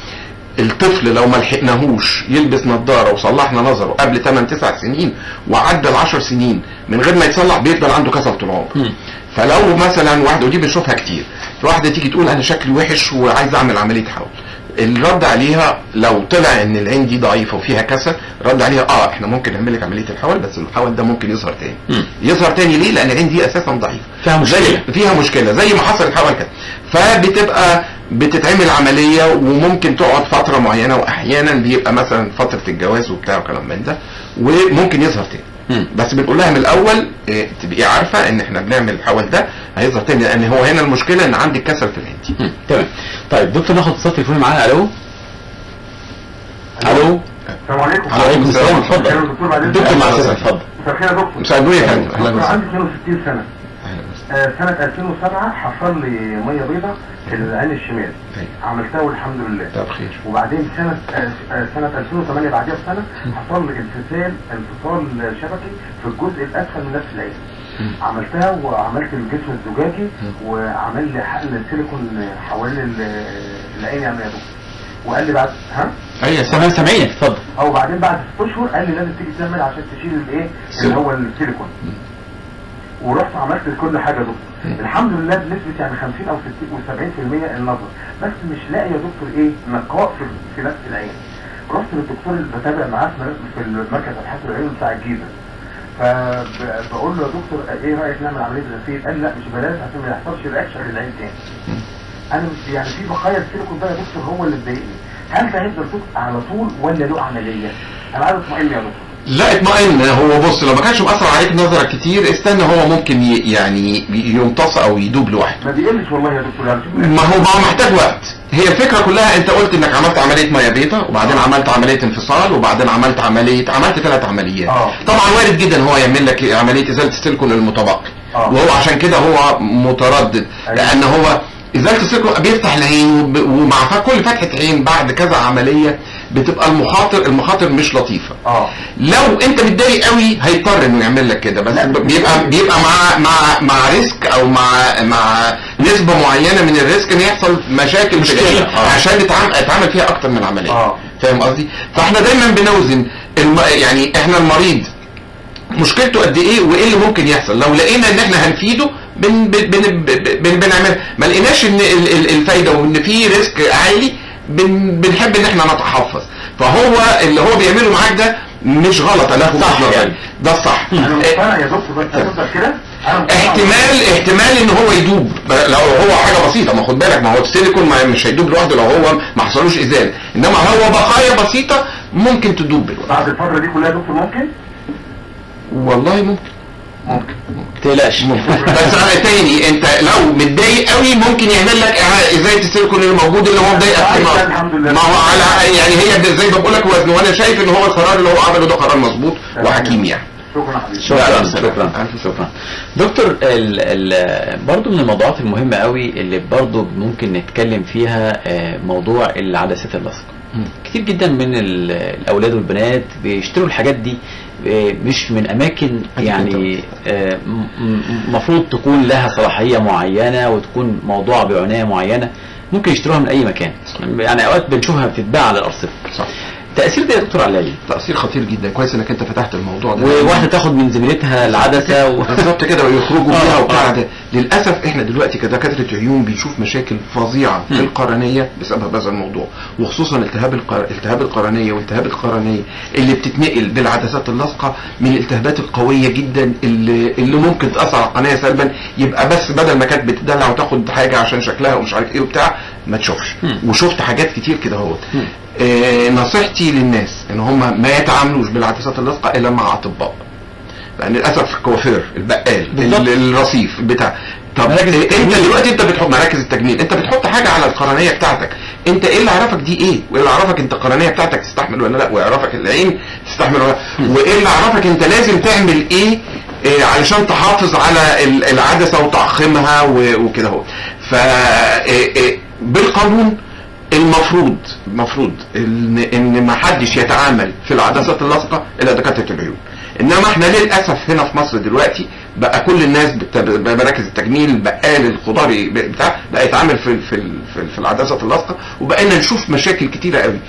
الطفل لو ما لحقناهوش يلبس نظاره وصلحنا نظره قبل 8 9 سنين وعدى ال 10 سنين من غير ما يتصلح بيفضل عنده كسل طول عمره مم. فلو مثلا واحده ودي بنشوفها كتير واحده تيجي تقول انا شكلي وحش وعايز اعمل عمليه حول الرد عليها لو طلع ان العين دي ضعيفه وفيها كسل رد عليها اه احنا ممكن نعمل لك عمليه الحول بس الحول ده ممكن يظهر تاني مم. يظهر تاني ليه لان العين دي اساسا ضعيفه فيها مشكلة. زي فيها مشكله زي ما حصل الحوال كده فبتبقى بتتعمل عمليه وممكن تقعد فتره معينه واحيانا بيبقى مثلا فتره الجواز وبتاع وكلام من ده وممكن يظهر تاني مم. بس بنقول لها من الاول إيه، تبقي عارفه ان احنا بنعمل الحوال ده هيظهر تاني لان هو هنا المشكله ان عندك كسل في العين مم. تمام طيب دكتور ناخد اتصال تليفوني معانا الو الو السلام عليكم عليكم السلام اتفضل أهلا دكتور بعدين دكتور مع السلامه اتفضل مساء الخير يا دكتور مساء النور يا فندم اهلا دكتور وسهلا عندي 62 سنه أهلا وسهلا. آه، سنة 2007 حصل لي مية بيضاء في العين الشمال أيوة. عملتها والحمد لله طب خير وبعدين سنة آه، آه، سنة 2008 بعدها بسنة حصل لي انفصال انفصال شبكي في الجزء الأسفل من نفس العين عملتها وعملت الجسم الزجاجي وعمل لي حقن سيليكون حوالين ال- العين يعني يا دكتور وقال لي بعد ها ايوه تمام سامعينك اتفضل او بعدين بعد ست اشهر قال لي لازم تيجي تعمل عشان تشيل الايه اللي هو السيليكون ورحت عملت كل حاجه يا دكتور الحمد لله بنسبه يعني 50 او 60 و70% النظر بس مش لاقي يا دكتور ايه نقاء في, في نفس العين رحت للدكتور اللي بتابع معاه في- في المركز ابحاث العيون بتاع الجيزه فبقول له يا دكتور ايه رايك نعمل عمليه غسيل قال لي لا مش بلاش عشان ما يحصلش رياكشن للعين تاني انا مش يعني في بقايا السيليكون ده يا دكتور هو اللي مضايقني هل ده هيفضل دكتور على طول ولا له عمليه؟ انا عايز اطمئن يا دكتور لا اطمئن هو بص لو ما كانش مأثر عليك نظرك كتير استنى هو ممكن ي- يعني يمتص او يدوب لوحده ما بيقلش والله يا دكتور يعني شوف ما هو ما هو محتاج وقت هي الفكره كلها انت قلت انك عملت عمليه ميه بيضاء وبعدين عملت عمليه انفصال وبعدين عملت عمليه عملت ثلاث عمليات آه. طبعا وارد جدا هو يعمل لك عمليه ازاله السيليكون المتبقي آه. وهو عشان كده هو متردد أيوة. لان هو ازاله السيليكون بيفتح العين وب- ومع ف- كل فتحه عين بعد كذا عمليه بتبقى المخاطر المخاطر مش لطيفه اه لو انت متضايق قوي هيضطر انه يعمل لك كده بس لا. بيبقى بيبقى مع مع مع ريسك او مع مع نسبه معينه من الريسك ان يحصل مشاكل في مشكلة. العين آه. عشان يتعمل اتعمل فيها اكتر من عمليه آه. فاهم قصدي فاحنا دايما بنوزن الم... يعني احنا المريض مشكلته قد ايه وايه اللي ممكن يحصل لو لقينا ان احنا هنفيده بن بن بن بن بنعمل ما لقيناش ان ال- ال- الفايده وان في ريسك عالي بن بنحب ان احنا نتحفظ فهو اللي هو بيعمله معاك ده مش غلط انا صح صح يعني. يعني ده الصح انا اه، مقتنع يا دكتور بس هتفضل كده انا مقتنع. احتمال احتمال ان هو يدوب ب- لو هو حاجه بسيطه ما خد بالك ما هو السيليكون ما مش هيدوب لوحده لو هو ما حصلوش ازاله انما هو بقايا بسيطه ممكن تدوب بالوقت بعد الفتره دي كلها يا دكتور ممكن والله ممكن ممكن تقلقش بس انا تاني انت لو متضايق قوي ممكن يعمل لك إعادة- ازاله السيليكون اللي موجود اللي هو مضايقك في آه، النار. الحمد لله. ما هو على يعني هي زي ما بقول لك وزن وانا شايف ان هو القرار اللي هو عمله ده قرار مظبوط وحكيم يعني شكرا يا حبيبي شكرا لا، لا، شكرا ألف شكرا دكتور ال ال برضو من الموضوعات المهمة قوي اللي برضو ممكن نتكلم فيها آه، موضوع العدسات اللصق كتير جدا من ال- الاولاد والبنات بيشتروا الحاجات دي آه، مش من اماكن يعني آه، م- م- المفروض تكون لها صلاحية معينة وتكون موضوعة بعناية معينة ممكن يشتروها من اي مكان يعني اوقات بنشوفها بتتباع على الارصفة صح تأثير ده يا دكتور على العين تأثير خطير جدا كويس انك انت فتحت الموضوع ده وواحدة تاخد من زميلتها العدسة و... بالظبط كده ويخرجوا آه، بيها آه. وبتاع ده للاسف احنا دلوقتي كدكاتره عيون بنشوف مشاكل فظيعه في مم. القرنيه بسبب هذا الموضوع وخصوصا التهاب القر... التهاب القرنيه والتهاب القرنيه اللي بتتنقل بالعدسات اللاصقه من الالتهابات القويه جدا اللي, اللي ممكن تاثر على القناه سلبا يبقى بس بدل ما كانت بتدلع وتاخد حاجه عشان شكلها ومش عارف ايه وبتاع ما تشوفش مم. وشفت حاجات كتير كده اهوت مم. آه نصيحتي للناس ان هم ما يتعاملوش بالعدسات اللاصقه الا مع اطباء لان للاسف الكوافير البقال بالظبط. ال- الرصيف بتاع طب مراكز إيه التجميل. انت دلوقتي انت بتحط مراكز التجميل انت بتحط حاجه على القرنيه بتاعتك انت ايه اللي عرفك دي ايه وايه اللي عرفك انت القرنيه بتاعتك تستحمل ولا لا ويعرفك العين تستحمل ولا لا وايه اللي عرفك انت لازم تعمل ايه إيه علشان تحافظ على ال- العدسه وتعقيمها و- وكده اهو ف إيه إيه بالقانون المفروض المفروض ان ان ما حدش يتعامل في العدسات اللاصقه الا دكاتره العيون انما احنا للاسف هنا في مصر دلوقتي بقى كل الناس بت- بمراكز التجميل البقال الخضاري بتاع بقى يتعامل في في في, في العدسات اللاصقه وبقينا نشوف مشاكل كتيره قوي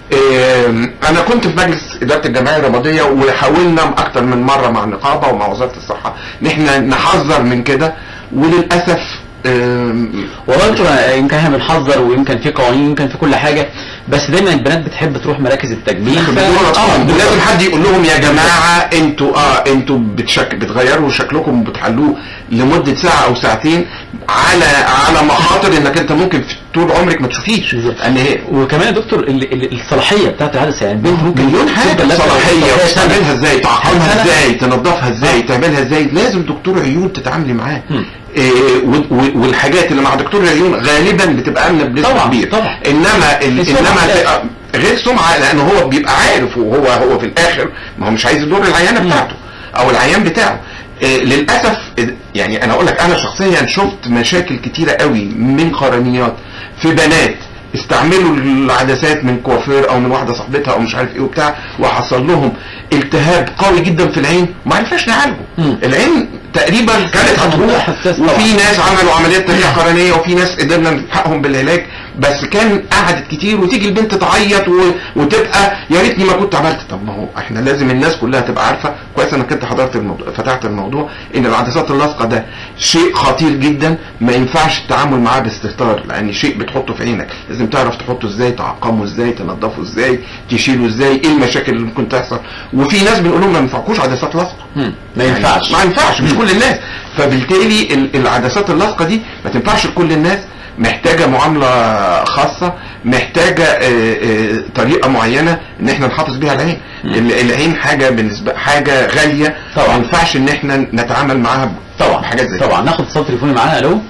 آم، انا كنت في مجلس اداره الجمعيه الرماديه وحاولنا اكتر من مره مع النقابه ومع وزاره الصحه ان احنا نحذر من كده وللاسف آم، والله انتوا يمكن احنا بنحذر ويمكن في قوانين يمكن في كل حاجه بس دايما البنات بتحب تروح مراكز التجميل ف- بدون آه، أطفال. بالظبط. لازم حد يقول لهم يا جماعه انتوا اه انتوا بتشك بتغيروا شكلكم وبتحلوه لمده ساعه او ساعتين على على مخاطر انك انت ممكن في طول عمرك ما تشوفيش بالظبط. ان هي وكمان يا دكتور ال- ال- الصلاحيه بتاعت العدسه يعني البنت ممكن مليون حاجه تفضل لابسة صلاحيه صلاحية سنة. تعملها ازاي تعقمها سنة. ازاي تنظفها ازاي تعملها ازاي لازم دكتور عيون تتعاملي معاه مم. إيه و- و- والحاجات اللي مع دكتور العيون غالبا بتبقى امنه بنسبه طبعاً، كبيره طبعاً. انما ال- السمعة انما لا. تبقى غير سمعه لان هو بيبقى عارف وهو هو في الاخر ما هو مش عايز يضر العيانه بتاعته او العيان بتاعه إيه للاسف إيه، يعني انا اقول لك انا شخصيا شفت مشاكل كتيره قوي من قرنيات في بنات استعملوا العدسات من كوافير او من واحده صاحبتها او مش عارف ايه وبتاع وحصل لهم التهاب قوي جدا في العين وما عرفناش نعالجه مم. العين تقريبا كانت هتروح حساس طبعاً. وفي ناس عملوا عمليات تنمية قرنية وفي ناس قدرنا نلحقهم بالعلاج بس كان قعدت كتير وتيجي البنت تعيط و... وتبقى يا ريتني ما كنت عملت طب ما هو احنا لازم الناس كلها تبقى عارفه كويس انك انت حضرت الموضوع فتحت الموضوع ان العدسات اللاصقه ده شيء خطير جدا ما ينفعش التعامل معاه باستهتار لان شيء بتحطه في عينك لازم تعرف تحطه ازاي تعقمه ازاي تنظفه ازاي تشيله ازاي ايه المشاكل اللي ممكن تحصل وفي ناس بنقول لهم ما ينفعكوش عدسات لاصقه مم. ما ينفعش ما ينفعش مش كل الناس فبالتالي ال- العدسات اللاصقه دي ما تنفعش لكل الناس محتاجه معامله خاصه محتاجه آه، آه، طريقه معينه ان احنا نحافظ بيها العين ال- العين حاجه بالنسبه حاجه غاليه طبعا. ما ينفعش ان احنا نتعامل معاها ب- طبعا بحاجات زي كده. طبعا ناخد اتصال تليفوني معانا الو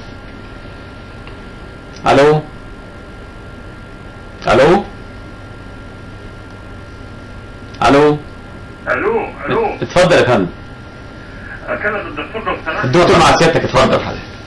الو الو الو الو الو اتفضل يا فندم اكلم الدكتور لو سمحت الدكتور مع سيادتك اتفضل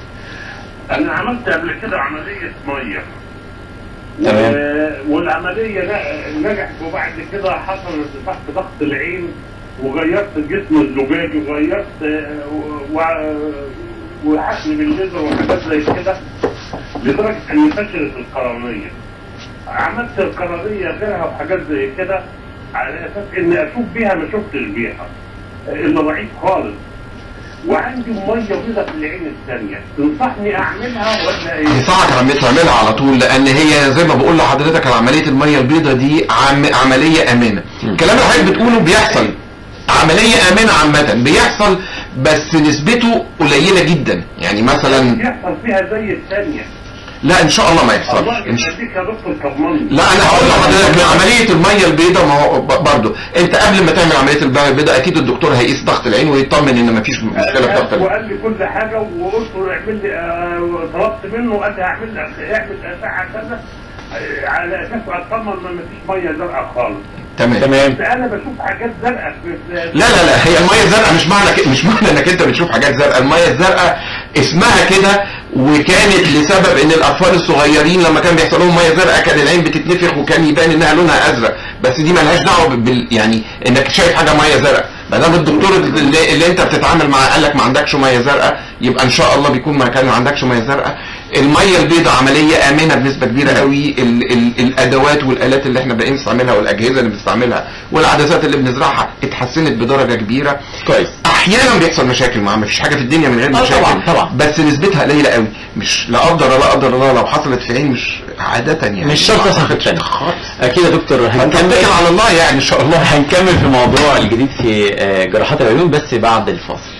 انا عملت قبل كده عمليه ميه تمام. و- والعمليه ن- نجحت وبعد كده حصل ارتفاع في ضغط العين وغيرت الجسم الزجاجي وغيرت آه، و- و- وحقن بالليزر وحاجات زي كده لدرجه ان فشلت القرنيه عملت القرنيه غيرها وحاجات زي كده على اساس ان اشوف بيها ما شفتش بيها اللي ضعيف خالص وعندي ميه بيضاء في العين الثانيه تنصحني اعملها ولا ايه؟ انصحك عم تعملها على طول لان هي زي ما بقول لحضرتك عمليه الميه البيضاء دي عم عمليه امنه الكلام اللي حضرتك بتقوله بيحصل عمليه امنه عامه بيحصل بس نسبته قليله جدا يعني مثلا يحصل فيها زي الثانيه لا ان شاء الله ما يحصل الله إن شاء- يخليك يا دكتور طمني لا انا هقول لحضرتك عمليه الميه البيضاء ما هو ب- برضه انت قبل ما تعمل عمليه الميه البيضاء اكيد الدكتور هيقيس ضغط العين ويطمن ان مفيش مشكله في ضغط العين وقال لي كل حاجه وقلت له اعمل لي آه، طلبت منه وقال لي هعمل لك اعمل اشعه كذا آه، على اساس اطمن ما مفيش ميه زرقاء خالص تمام تمام بس انا بشوف حاجات زرقاء في لا لا لا هي الميه الزرقاء مش معنى ك- مش معنى انك انت بتشوف حاجات زرقاء الميه الزرقاء اسمها كده وكانت لسبب ان الاطفال الصغيرين لما كان بيحصل لهم ميه زرقاء كان العين بتتنفخ وكان يبان انها لونها ازرق بس دي ملهاش دعوه بال يعني انك شايف حاجه ميه زرقاء ما دام الدكتور اللي, اللي انت بتتعامل معاه قال لك ما عندكش ميه زرقاء يبقى ان شاء الله بيكون ما كان ما عندكش ميه زرقاء الميه البيضاء عمليه امنه بنسبه كبيره قوي ال ال الادوات والالات اللي احنا بقينا نستعملها والاجهزه اللي بنستعملها والعدسات اللي بنزرعها اتحسنت بدرجه كبيره كويس احيانا بيحصل مشاكل معاه مفيش حاجه في الدنيا من غير آه مشاكل طبعاً، طبعاً. بس نسبتها قليله قوي مش لا قدر لا قدر الله لو حصلت في عين مش عاده يعني مش شرط اصلا في الثاني خالص اكيد يا دكتور فانت هنكمل اتكل على الله يعني ان شاء الله هنكمل في موضوع الجديد في آه، جراحات العيون بس بعد الفاصل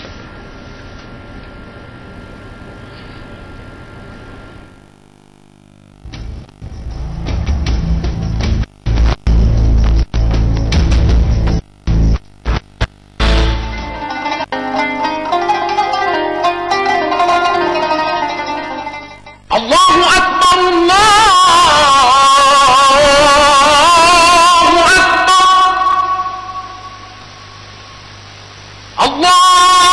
الله أكبر الله أكبر الله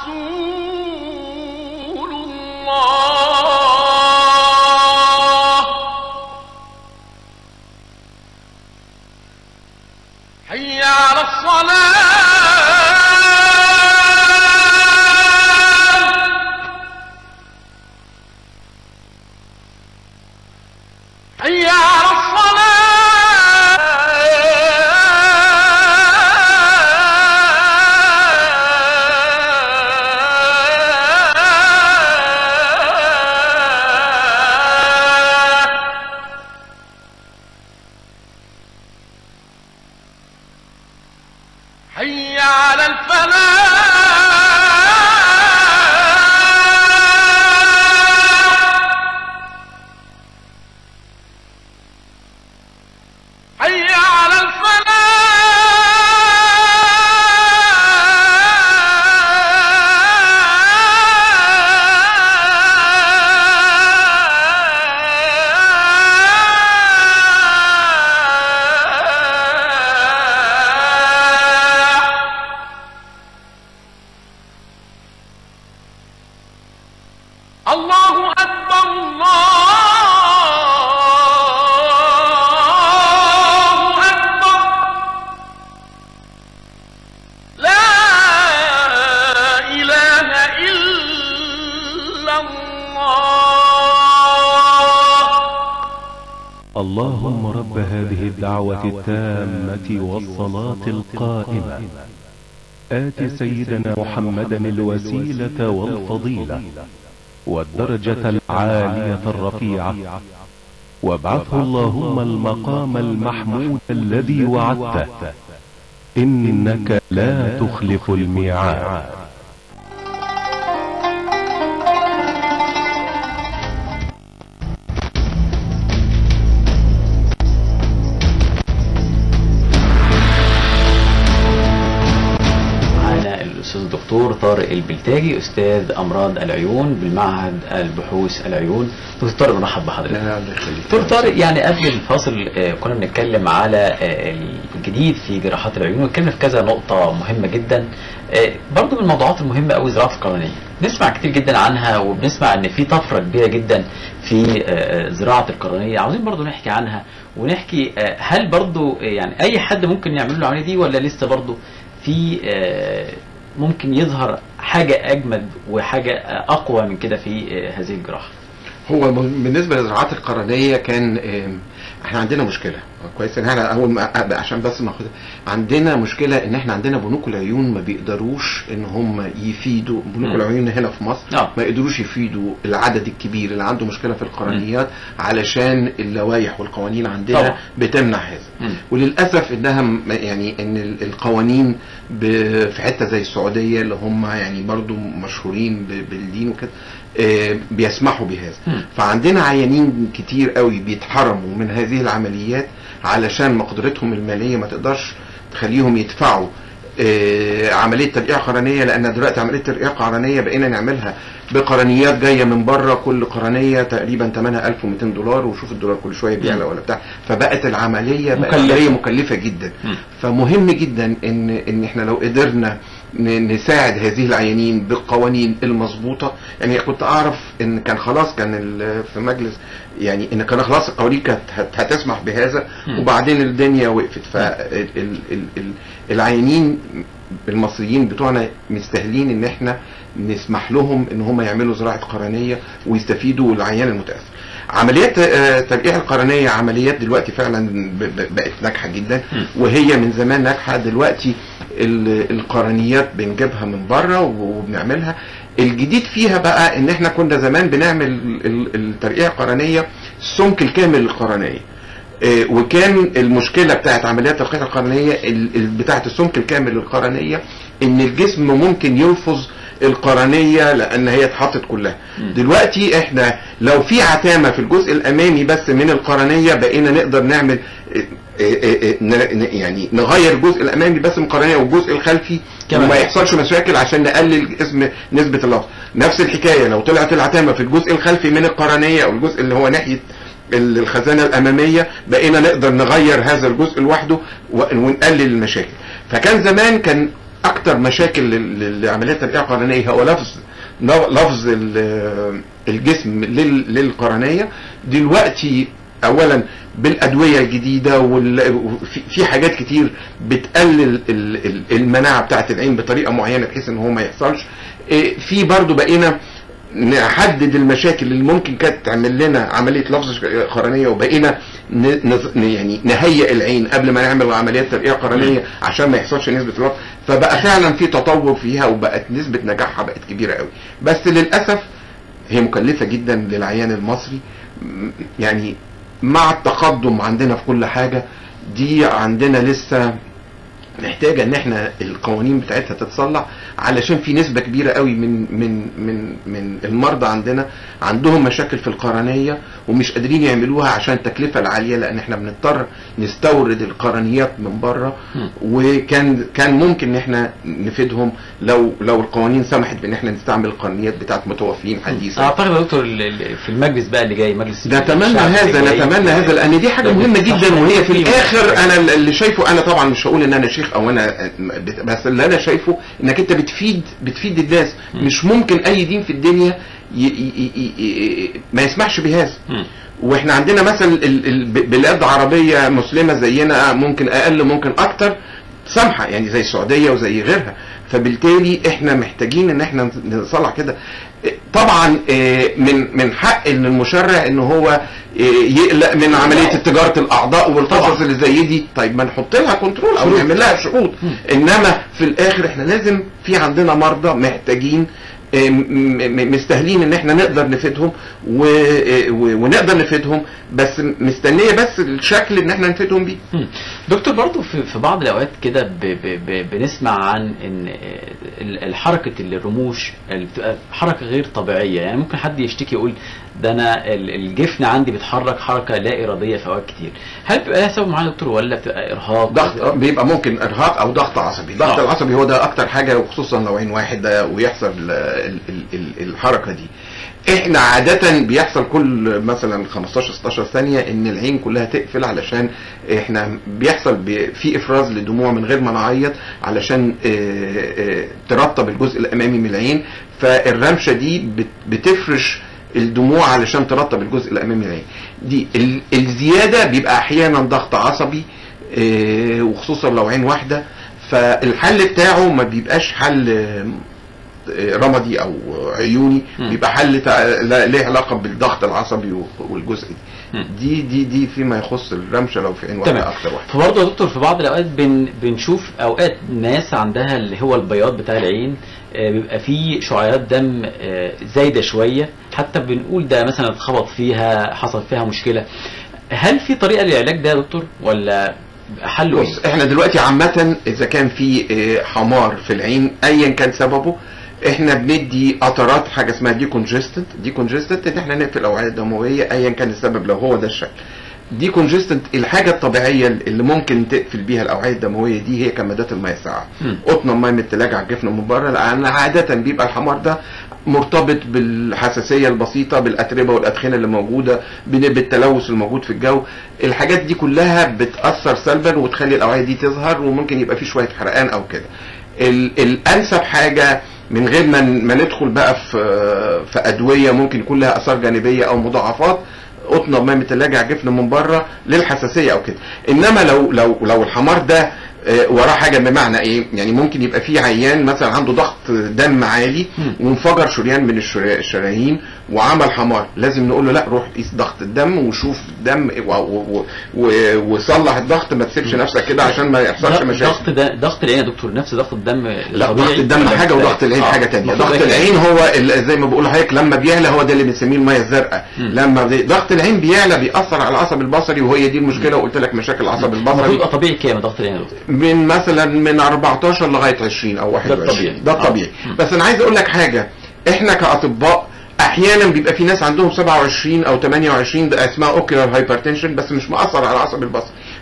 رسول الله حي على الصلاة حي على الصلاة حي على الفلاح حي على الفلاح الله أكبر الله أكبر لا إله إلا الله اللهم رب هذه الدعوة التامة والصلاة القائمة آت سيدنا محمدا الوسيلة والفضيلة والدرجة العالية الرفيعة وابعثه اللهم المقام المحمود الذي وعدته إنك لا تخلف الميعاد معانا الاستاذ الدكتور طارق البلتاجي استاذ امراض العيون بالمعهد البحوث العيون دكتور طارق مرحب بحضرتك لا الله يخليك دكتور طارق يعني قبل الفاصل آه، كنا بنتكلم على آه، الجديد في جراحات العيون واتكلمنا في كذا نقطة مهمة جدا آه، برضو من الموضوعات المهمة قوي زراعة القرنية نسمع كتير جدا عنها وبنسمع ان في طفرة كبيرة جدا في آه، زراعة القرنية عاوزين برضو نحكي عنها ونحكي آه، هل برضو آه، يعني اي حد ممكن يعمل له العملية دي ولا لسه برضو في آه، ممكن يظهر حاجة اجمد وحاجة آه، اقوى من كده في آه، هذه الجراحة هو م- بالنسبه للزراعات القرنيه كان آم، احنا عندنا مشكله كويس ان احنا اول ما أبقى عشان بس ناخد عندنا مشكله ان احنا عندنا بنوك العيون ما بيقدروش ان هم يفيدوا بنوك مم. العيون هنا في مصر آه. ما يقدروش يفيدوا العدد الكبير اللي عنده مشكله في القرنيات علشان اللوائح والقوانين عندنا طبعا. بتمنع هذا مم. وللاسف انها م- يعني ان ال- القوانين ب- في حته زي السعوديه اللي هم يعني برضو مشهورين ب- بالدين وكده آه، بيسمحوا بهذا مم. فعندنا عيانين كتير قوي بيتحرموا من هذه العمليات علشان مقدرتهم الماليه ما تقدرش تخليهم يدفعوا آه، عمليه ترقيع قرنيه لان دلوقتي عمليه ترقيع قرنيه بقينا نعملها بقرنيات جايه من بره كل قرنيه تقريبا ثمنها 1200 دولار وشوف الدولار كل شويه بيعلى ولا بتاع فبقت العمليه بقت مكلفة. عمليه مكلفه جدا مم. فمهم جدا ان ان احنا لو قدرنا ن- نساعد هذه العيانين بالقوانين المظبوطه يعني كنت اعرف ان كان خلاص كان ال- في مجلس يعني ان كان خلاص القوانين كانت هت- هتسمح بهذا مم. وبعدين الدنيا وقفت فالعيانين المصريين بتوعنا مستاهلين ان احنا نسمح لهم ان هم يعملوا زراعه قرنيه ويستفيدوا العيان المتاثر عمليات آه، ترقيع القرنيه عمليات دلوقتي فعلا ب- ب- بقت ناجحه جدا وهي من زمان ناجحه دلوقتي ال- القرنيات بنجيبها من بره وبنعملها الجديد فيها بقى ان احنا كنا زمان بنعمل ال- الترقيع القرنيه السمك الكامل للقرنيه آه، وكان المشكله بتاعت عمليات القطع القرنيه ال- ال- بتاعت السمك الكامل للقرنيه ان الجسم ممكن يلفظ القرنيه لان هي اتحطت كلها دلوقتي احنا لو في عتامه في الجزء الامامي بس من القرنيه بقينا نقدر نعمل آه، آه، آه، ن- ن- يعني نغير الجزء الامامي بس من القرنيه والجزء الخلفي كمان. وما يحصلش مشاكل عشان نقلل اسم نسبه اللفظ نفس الحكايه لو طلعت العتامه في الجزء الخلفي من القرنيه او الجزء اللي هو ناحيه ال- الخزانه الاماميه بقينا نقدر نغير هذا الجزء لوحده و- ونقلل المشاكل فكان زمان كان اكتر مشاكل لل- لل- لعمليات الترقية القرنية هو لفظ نو- لفظ ال- الجسم لل- للقرنية دلوقتي اولا بالادويه الجديده وفي في حاجات كتير بتقلل ال- ال- المناعه بتاعه العين بطريقه معينه بحيث ان هو ما يحصلش إيه، في برضو بقينا نحدد المشاكل اللي ممكن كانت تعمل لنا عمليه لفظ قرنيه وبقينا ن- نز- ن- يعني نهيئ العين قبل ما نعمل عمليات ترقيه قرنيه عشان ما يحصلش نسبه لفظ فبقى فعلا في تطور فيها وبقت نسبه نجاحها بقت كبيره قوي بس للاسف هي مكلفه جدا للعيان المصري م- يعني مع التقدم عندنا في كل حاجه دي عندنا لسه محتاجه ان احنا القوانين بتاعتها تتصلح علشان في نسبه كبيره قوي من من من من المرضى عندنا عندهم مشاكل في القرنيه ومش قادرين يعملوها عشان التكلفه العاليه لان احنا بنضطر نستورد القرنيات من بره وكان كان ممكن ان احنا نفيدهم لو لو القوانين سمحت بان احنا نستعمل القرنيات بتاعت متوفيين حديثا اعتقد يا دكتور ال- ال- في المجلس بقى اللي جاي مجلس نتمنى الشعب اللي هذا جاي، نتمنى هذا لان دي حاجه ده مهمه صح، جدا وهي في فيه الاخر مشكلة. انا اللي شايفه انا طبعا مش هقول ان انا شيخ او انا بس اللي انا شايفه انك انت بتفيد بتفيد الناس مش ممكن اي دين في الدنيا ي ي ي ي ما يسمحش بهذا مم. واحنا عندنا مثلا ال- ال- ب- بلاد عربيه مسلمه زينا ممكن اقل ممكن اكتر سامحه يعني زي السعوديه وزي غيرها فبالتالي احنا محتاجين ان احنا نصلح كده طبعا آه، من من حق ان المشرع ان هو آه، يقلق من عمليه تجاره الاعضاء والقصص اللي زي دي طيب ما نحط لها كنترول او نعمل لها شروط انما في الاخر احنا لازم في عندنا مرضى محتاجين آه، م- م- مستاهلين ان احنا نقدر نفيدهم و- آه، و- ونقدر نفيدهم بس مستنيه بس الشكل ان احنا نفيدهم بيه مم. دكتور برضو في في بعض الاوقات كده ب- ب- ب- بنسمع عن ان ال- الحركه الرموش اللي بتبقى حركه غير طبيعيه يعني ممكن حد يشتكي يقول ده انا ال- الجفن عندي بيتحرك حركه لا اراديه في اوقات كتير هل بيبقى لها سبب معين يا دكتور ولا بتبقى ارهاق ضغط بيبقى ممكن ارهاق او ضغط عصبي الضغط آه. العصبي هو ده اكتر حاجه وخصوصا لو عين واحد ده ويحصل ال- ال- ال- ال- الحركه دي احنا عادة بيحصل كل مثلا 15 16 ثانية ان العين كلها تقفل علشان احنا بيحصل بي- في افراز لدموع من غير ما نعيط علشان اه، اه، ترطب الجزء الامامي من العين فالرمشة دي بت- بتفرش الدموع علشان ترطب الجزء الامامي من العين دي ال- الزيادة بيبقى احيانا ضغط عصبي اه، وخصوصا لو عين واحدة فالحل بتاعه ما بيبقاش حل اه، رمدي او عيوني مم. بيبقى حل تع- لا- ليه علاقه بالضغط العصبي و- والجزء مم. دي دي دي فيما يخص الرمشه لو في عين واحده تمام اكتر واحده فبرضه يا دكتور في بعض الاوقات بن بنشوف اوقات ناس عندها اللي هو البياض بتاع العين آه، بيبقى فيه شعيرات دم آه، زايده شويه حتى بنقول ده مثلا اتخبط فيها حصل فيها مشكله هل في طريقه للعلاج ده يا دكتور ولا بيبقى حله ايه؟ بص احنا دلوقتي عامه اذا كان في اه، حمار في العين ايا كان سببه احنا بندي قطرات حاجه اسمها دي كونجستنت دي كونجستنت ان احنا نقفل الاوعيه الدمويه ايا كان السبب لو هو ده الشكل دي كونجستنت الحاجه الطبيعيه اللي ممكن تقفل بيها الاوعيه الدمويه دي هي كمادات الميه الساقعه مم. قطن ميه من التلاجة على الجفن من بره لان عاده بيبقى الحمار ده مرتبط بالحساسيه البسيطه بالاتربه والادخنه اللي موجوده بن- بالتلوث الموجود في الجو الحاجات دي كلها بتاثر سلبا وتخلي الاوعيه دي تظهر وممكن يبقى في شويه حرقان او كده ال- الانسب حاجه من غير ما ن- ما ندخل بقى في في ادويه ممكن يكون لها اثار جانبيه او مضاعفات قطنه بميه من التلاجة على الجفن من بره للحساسيه او كده انما لو لو لو الحمار ده آه، وراه حاجه بمعنى ايه يعني ممكن يبقى في عيان مثلا عنده ضغط دم عالي وانفجر شريان من الشرا- الشرايين وعمل حمار لازم نقول له لا روح قيس ضغط الدم وشوف الدم و- و- و- وصلح الضغط ما تسيبش نفسك كده عشان ما يحصلش ضغط مشاكل ضغط ده ضغط العين يا دكتور نفس ضغط الدم لا الطبيعي ضغط الدم ولا حاجه مختلف؟ وضغط العين آه، حاجه تانية المفروض ضغط ده كده. العين هو ال- زي ما بقول لحضرتك لما بيعلى هو ده اللي بنسميه الميه الزرقاء مم. لما بي- ضغط العين بيعلى بيأثر على العصب البصري وهي دي المشكله وقلت لك مشاكل العصب المفروض البصري يبقى طبيعي كام ضغط العين يا دكتور؟ من مثلا من 14 لغايه 20 او 21 الطبيعي. ده آه. الطبيعي مم. بس انا عايز اقول لك حاجه احنا كاطباء احيانا بيبقى في ناس عندهم 27 او 28 ده اسمها اوكيولار هايبرتنشن بس مش مأثر على العصب البصري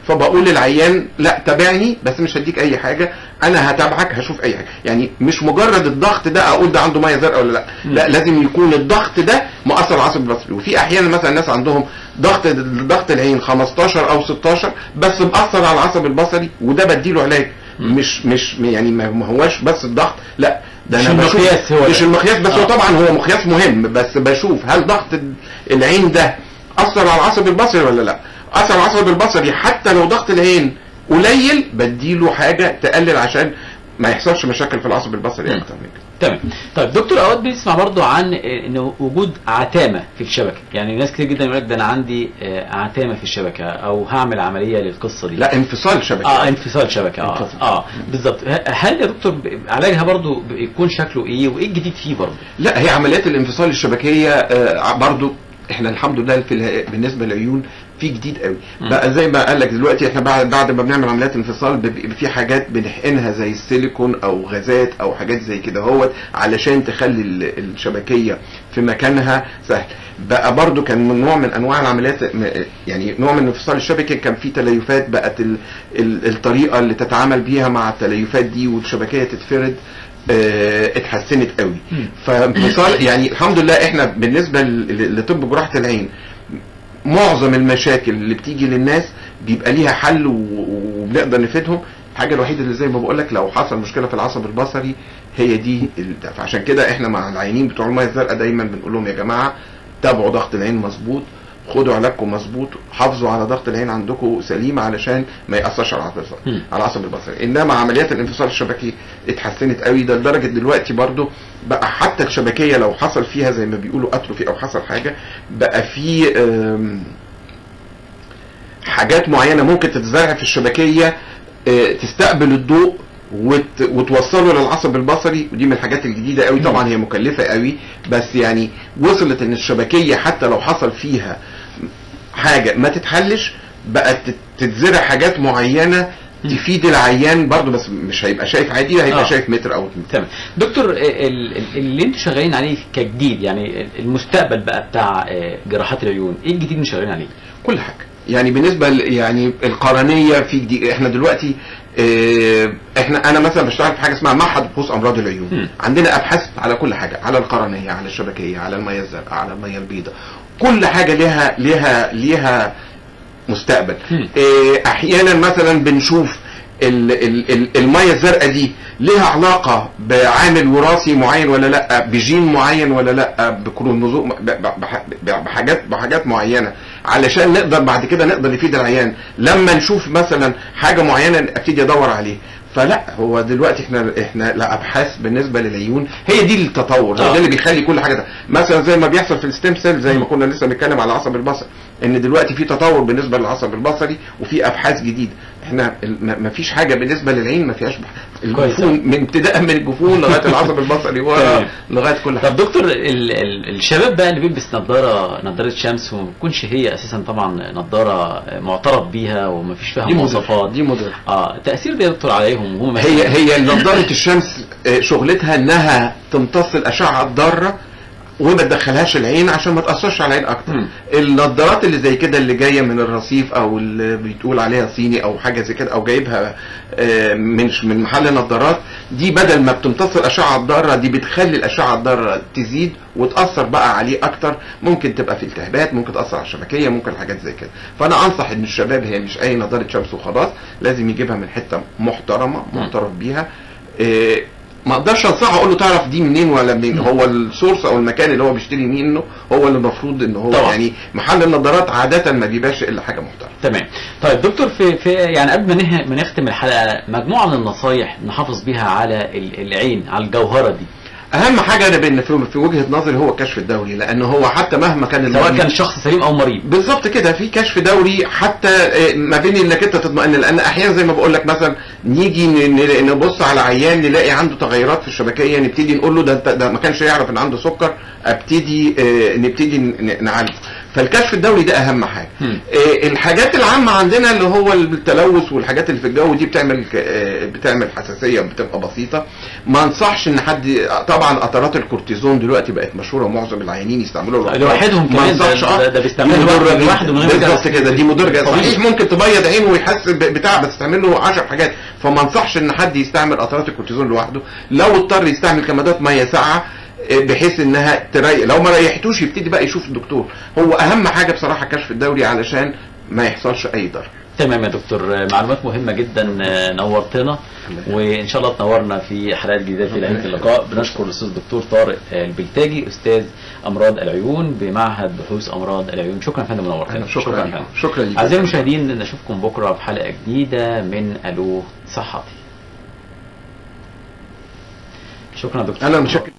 فبقول للعيان لا تابعني بس مش هديك اي حاجه انا هتابعك هشوف اي حاجه يعني مش مجرد الضغط ده اقول ده عنده ميه زرقاء ولا لا لا لازم يكون الضغط ده مؤثر على العصب البصري وفي احيانا مثلا ناس عندهم ضغط ضغط العين 15 او 16 بس مأثر على العصب البصري وده بديله علاج مش مش يعني ما ما هواش بس الضغط لا ده مش انا بشوف المقياس هو مش ده. المقياس بس هو آه. طبعا هو مقياس مهم بس بشوف هل ضغط العين ده اثر على العصب البصري ولا لا اثر على العصب البصري حتى لو ضغط العين قليل بديله حاجه تقلل عشان ما يحصلش مشاكل في العصب البصري مم. اكتر من كده تمام طيب دكتور اوقات بنسمع برضو عن آه، انه وجود عتامه في الشبكه يعني ناس كتير جدا يقول لك ده انا عندي آه، عتامه في الشبكه او هعمل عمليه للقصه دي لا انفصال شبكي اه انفصال شبكه اه انفصال. اه بالظبط ه- هل يا دكتور ب- علاجها برضو بيكون شكله ايه وايه الجديد فيه برضو لا هي عمليات الانفصال الشبكيه آه، برضو احنا الحمد لله في اله- بالنسبه للعيون في جديد قوي مم. بقى زي ما قال لك دلوقتي احنا بعد بعد ما بنعمل عمليات انفصال بيبقى في حاجات بنحقنها زي السيليكون او غازات او حاجات زي كده هوت علشان تخلي ال- الشبكيه في مكانها سهل بقى برضو كان من نوع من انواع العمليات م- يعني نوع من الانفصال الشبكي كان في تليفات بقت ال ال الطريقه اللي تتعامل بيها مع التليفات دي والشبكيه تتفرد آه، اتحسنت قوي مم. فانفصال يعني الحمد لله احنا بالنسبه ل- لطب جراحه العين معظم المشاكل اللي بتيجي للناس بيبقى ليها حل و- وبنقدر نفيدهم الحاجه الوحيده اللي زي ما بقول لك لو حصل مشكله في العصب البصري هي دي ال- فعشان كده احنا مع العيانين بتوع الميه الزرقاء دايما بنقول لهم يا جماعه تابعوا ضغط العين مظبوط خدوا علاجكم مظبوط حافظوا على ضغط العين عندكم سليم علشان ما ياثرش على العصب مم. البصري على العصب البصري انما عمليات الانفصال الشبكي اتحسنت قوي ده لدرجه دلوقتي برضو بقى حتى الشبكيه لو حصل فيها زي ما بيقولوا اتروفي او حصل حاجه بقى في آم، حاجات معينه ممكن تتزرع في الشبكيه آه، تستقبل الضوء وت... وتوصله للعصب البصري ودي من الحاجات الجديده قوي طبعا هي مكلفه قوي بس يعني وصلت ان الشبكيه حتى لو حصل فيها حاجه ما تتحلش بقت تت- تتزرع حاجات معينه تفيد العيان برضو بس مش هيبقى شايف عادي هيبقى آه. شايف متر او اتنين تمام دكتور ال- ال- اللي انتوا شغالين عليه كجديد يعني المستقبل بقى بتاع آه، جراحات العيون ايه الجديد اللي شغالين عليه كل حاجه يعني بالنسبه ل- يعني القرنيه في جديد احنا دلوقتي اه احنا انا مثلا بشتغل في حاجه اسمها معهد بحوث امراض العيون مم. عندنا ابحاث على كل حاجه على القرنيه على الشبكيه على الميه الزرقاء على الميه البيضاء كل حاجه ليها ليها ليها مستقبل مم. اه احيانا مثلا بنشوف ال- ال- ال- الميه الزرقاء دي ليها علاقه بعامل وراثي معين ولا لا بجين معين ولا لا بكروموزوم ب- ب- بح- ب- بحاجات بحاجات معينه علشان نقدر بعد كده نقدر نفيد العيان لما نشوف مثلا حاجه معينه ابتدي ادور عليه فلا هو دلوقتي احنا احنا لا ابحاث بالنسبه للعيون هي دي التطور هو آه. ده اللي بيخلي كل حاجه ده. مثلا زي ما بيحصل في الستيم سيل زي ما كنا لسه بنتكلم على العصب البصري ان دلوقتي في تطور بالنسبه للعصب البصري وفي ابحاث جديده احنا ال- ما ما فيش حاجه بالنسبه للعين ما فيهاش بح- كويس. الجفون من ابتداء من الجفون لغايه العصب البصري تمام. لغايه كل حاجه طب دكتور ال ال الشباب بقى اللي بيلبس نظاره نظاره شمس وما بتكونش هي اساسا طبعا نظاره معترف بيها وما فيش فيها دي مضر. مواصفات دي مضر. اه تاثير ده يا دكتور عليهم وهم هي هي نظاره الشمس آه، شغلتها انها تمتص الاشعه الضاره وما تدخلهاش العين عشان ما تاثرش على العين اكتر مم. النظارات اللي زي كده اللي جايه من الرصيف او اللي بتقول عليها صيني او حاجه زي كده او جايبها آه، من من محل نظارات دي بدل ما بتمتص الاشعه الضاره دي بتخلي الاشعه الضاره تزيد وتاثر بقى عليه اكتر ممكن تبقى في التهابات ممكن تاثر على الشبكيه ممكن حاجات زي كده فانا انصح ان الشباب هي مش اي نظاره شمس وخلاص لازم يجيبها من حته محترمه معترف بيها إيه ما اقدرش انصحه اقول له تعرف دي منين ولا منين هو السورس او المكان اللي هو بيشتري منه هو اللي المفروض ان هو طبعا. يعني محل النظارات عاده ما بيبقاش الا حاجه محترمه تمام طيب دكتور في في يعني قبل ما نه- ما نختم الحلقه مجموعه من النصايح نحافظ بيها على ال- العين على الجوهره دي اهم حاجه انا بان في في وجهه نظري هو الكشف الدوري لان هو حتى مهما كان سواء المريض كان شخص سليم او مريض بالظبط كده في كشف دوري حتى آه، ما بين انك انت تطمئن لان احيانا زي ما بقول لك مثلا نيجي ن- ن- نبص على عيان نلاقي عنده تغيرات في الشبكيه نبتدي نقول له ده انت- ده ما كانش يعرف ان عنده سكر ابتدي آه، نبتدي ن- نعالجه فالكشف الدوري ده اهم حاجه مم. آه، الحاجات العامه عندنا اللي هو التلوث والحاجات اللي في الجو دي بتعمل ك- آه، بتعمل حساسيه بتبقى بسيطه ما انصحش ان حد طبعا قطرات الكورتيزون دلوقتي بقت مشهوره ومعظم العيانين يستعملوا القطرات. لوحدهم ما كمان، ده- انصحش ده- اه ده بيستعملوا دي لوحده- مضرة جداً. لوحده من غير بالظبط جلسة. كده دي مضره جدا طبيعي. صحيح ممكن تبيض عينه ويحس ب- بتاع بس تعمل له 10 حاجات فما انصحش ان حد يستعمل قطرات الكورتيزون لوحده لو اضطر يستعمل كمادات ميه ساقعه آه، بحيث انها تريح لو ما ريحتوش يبتدي بقى يشوف الدكتور هو اهم حاجه بصراحه الكشف الدوري علشان ما يحصلش اي ضرر تمام يا دكتور آه، معلومات مهمة جدا آه، نورتنا وإن شاء الله تنورنا في حلقات جديدة في نهاية اللقاء بنشكر الأستاذ الدكتور طارق آه، البلتاجي أستاذ أمراض العيون بمعهد بحوث أمراض العيون شكرا يا فندم نورتنا شكرا يا فندم شكرا لك أعزائي المشاهدين نشوفكم بكرة في حلقة جديدة من ألو صحتي شكرا يا دكتور انا متشكر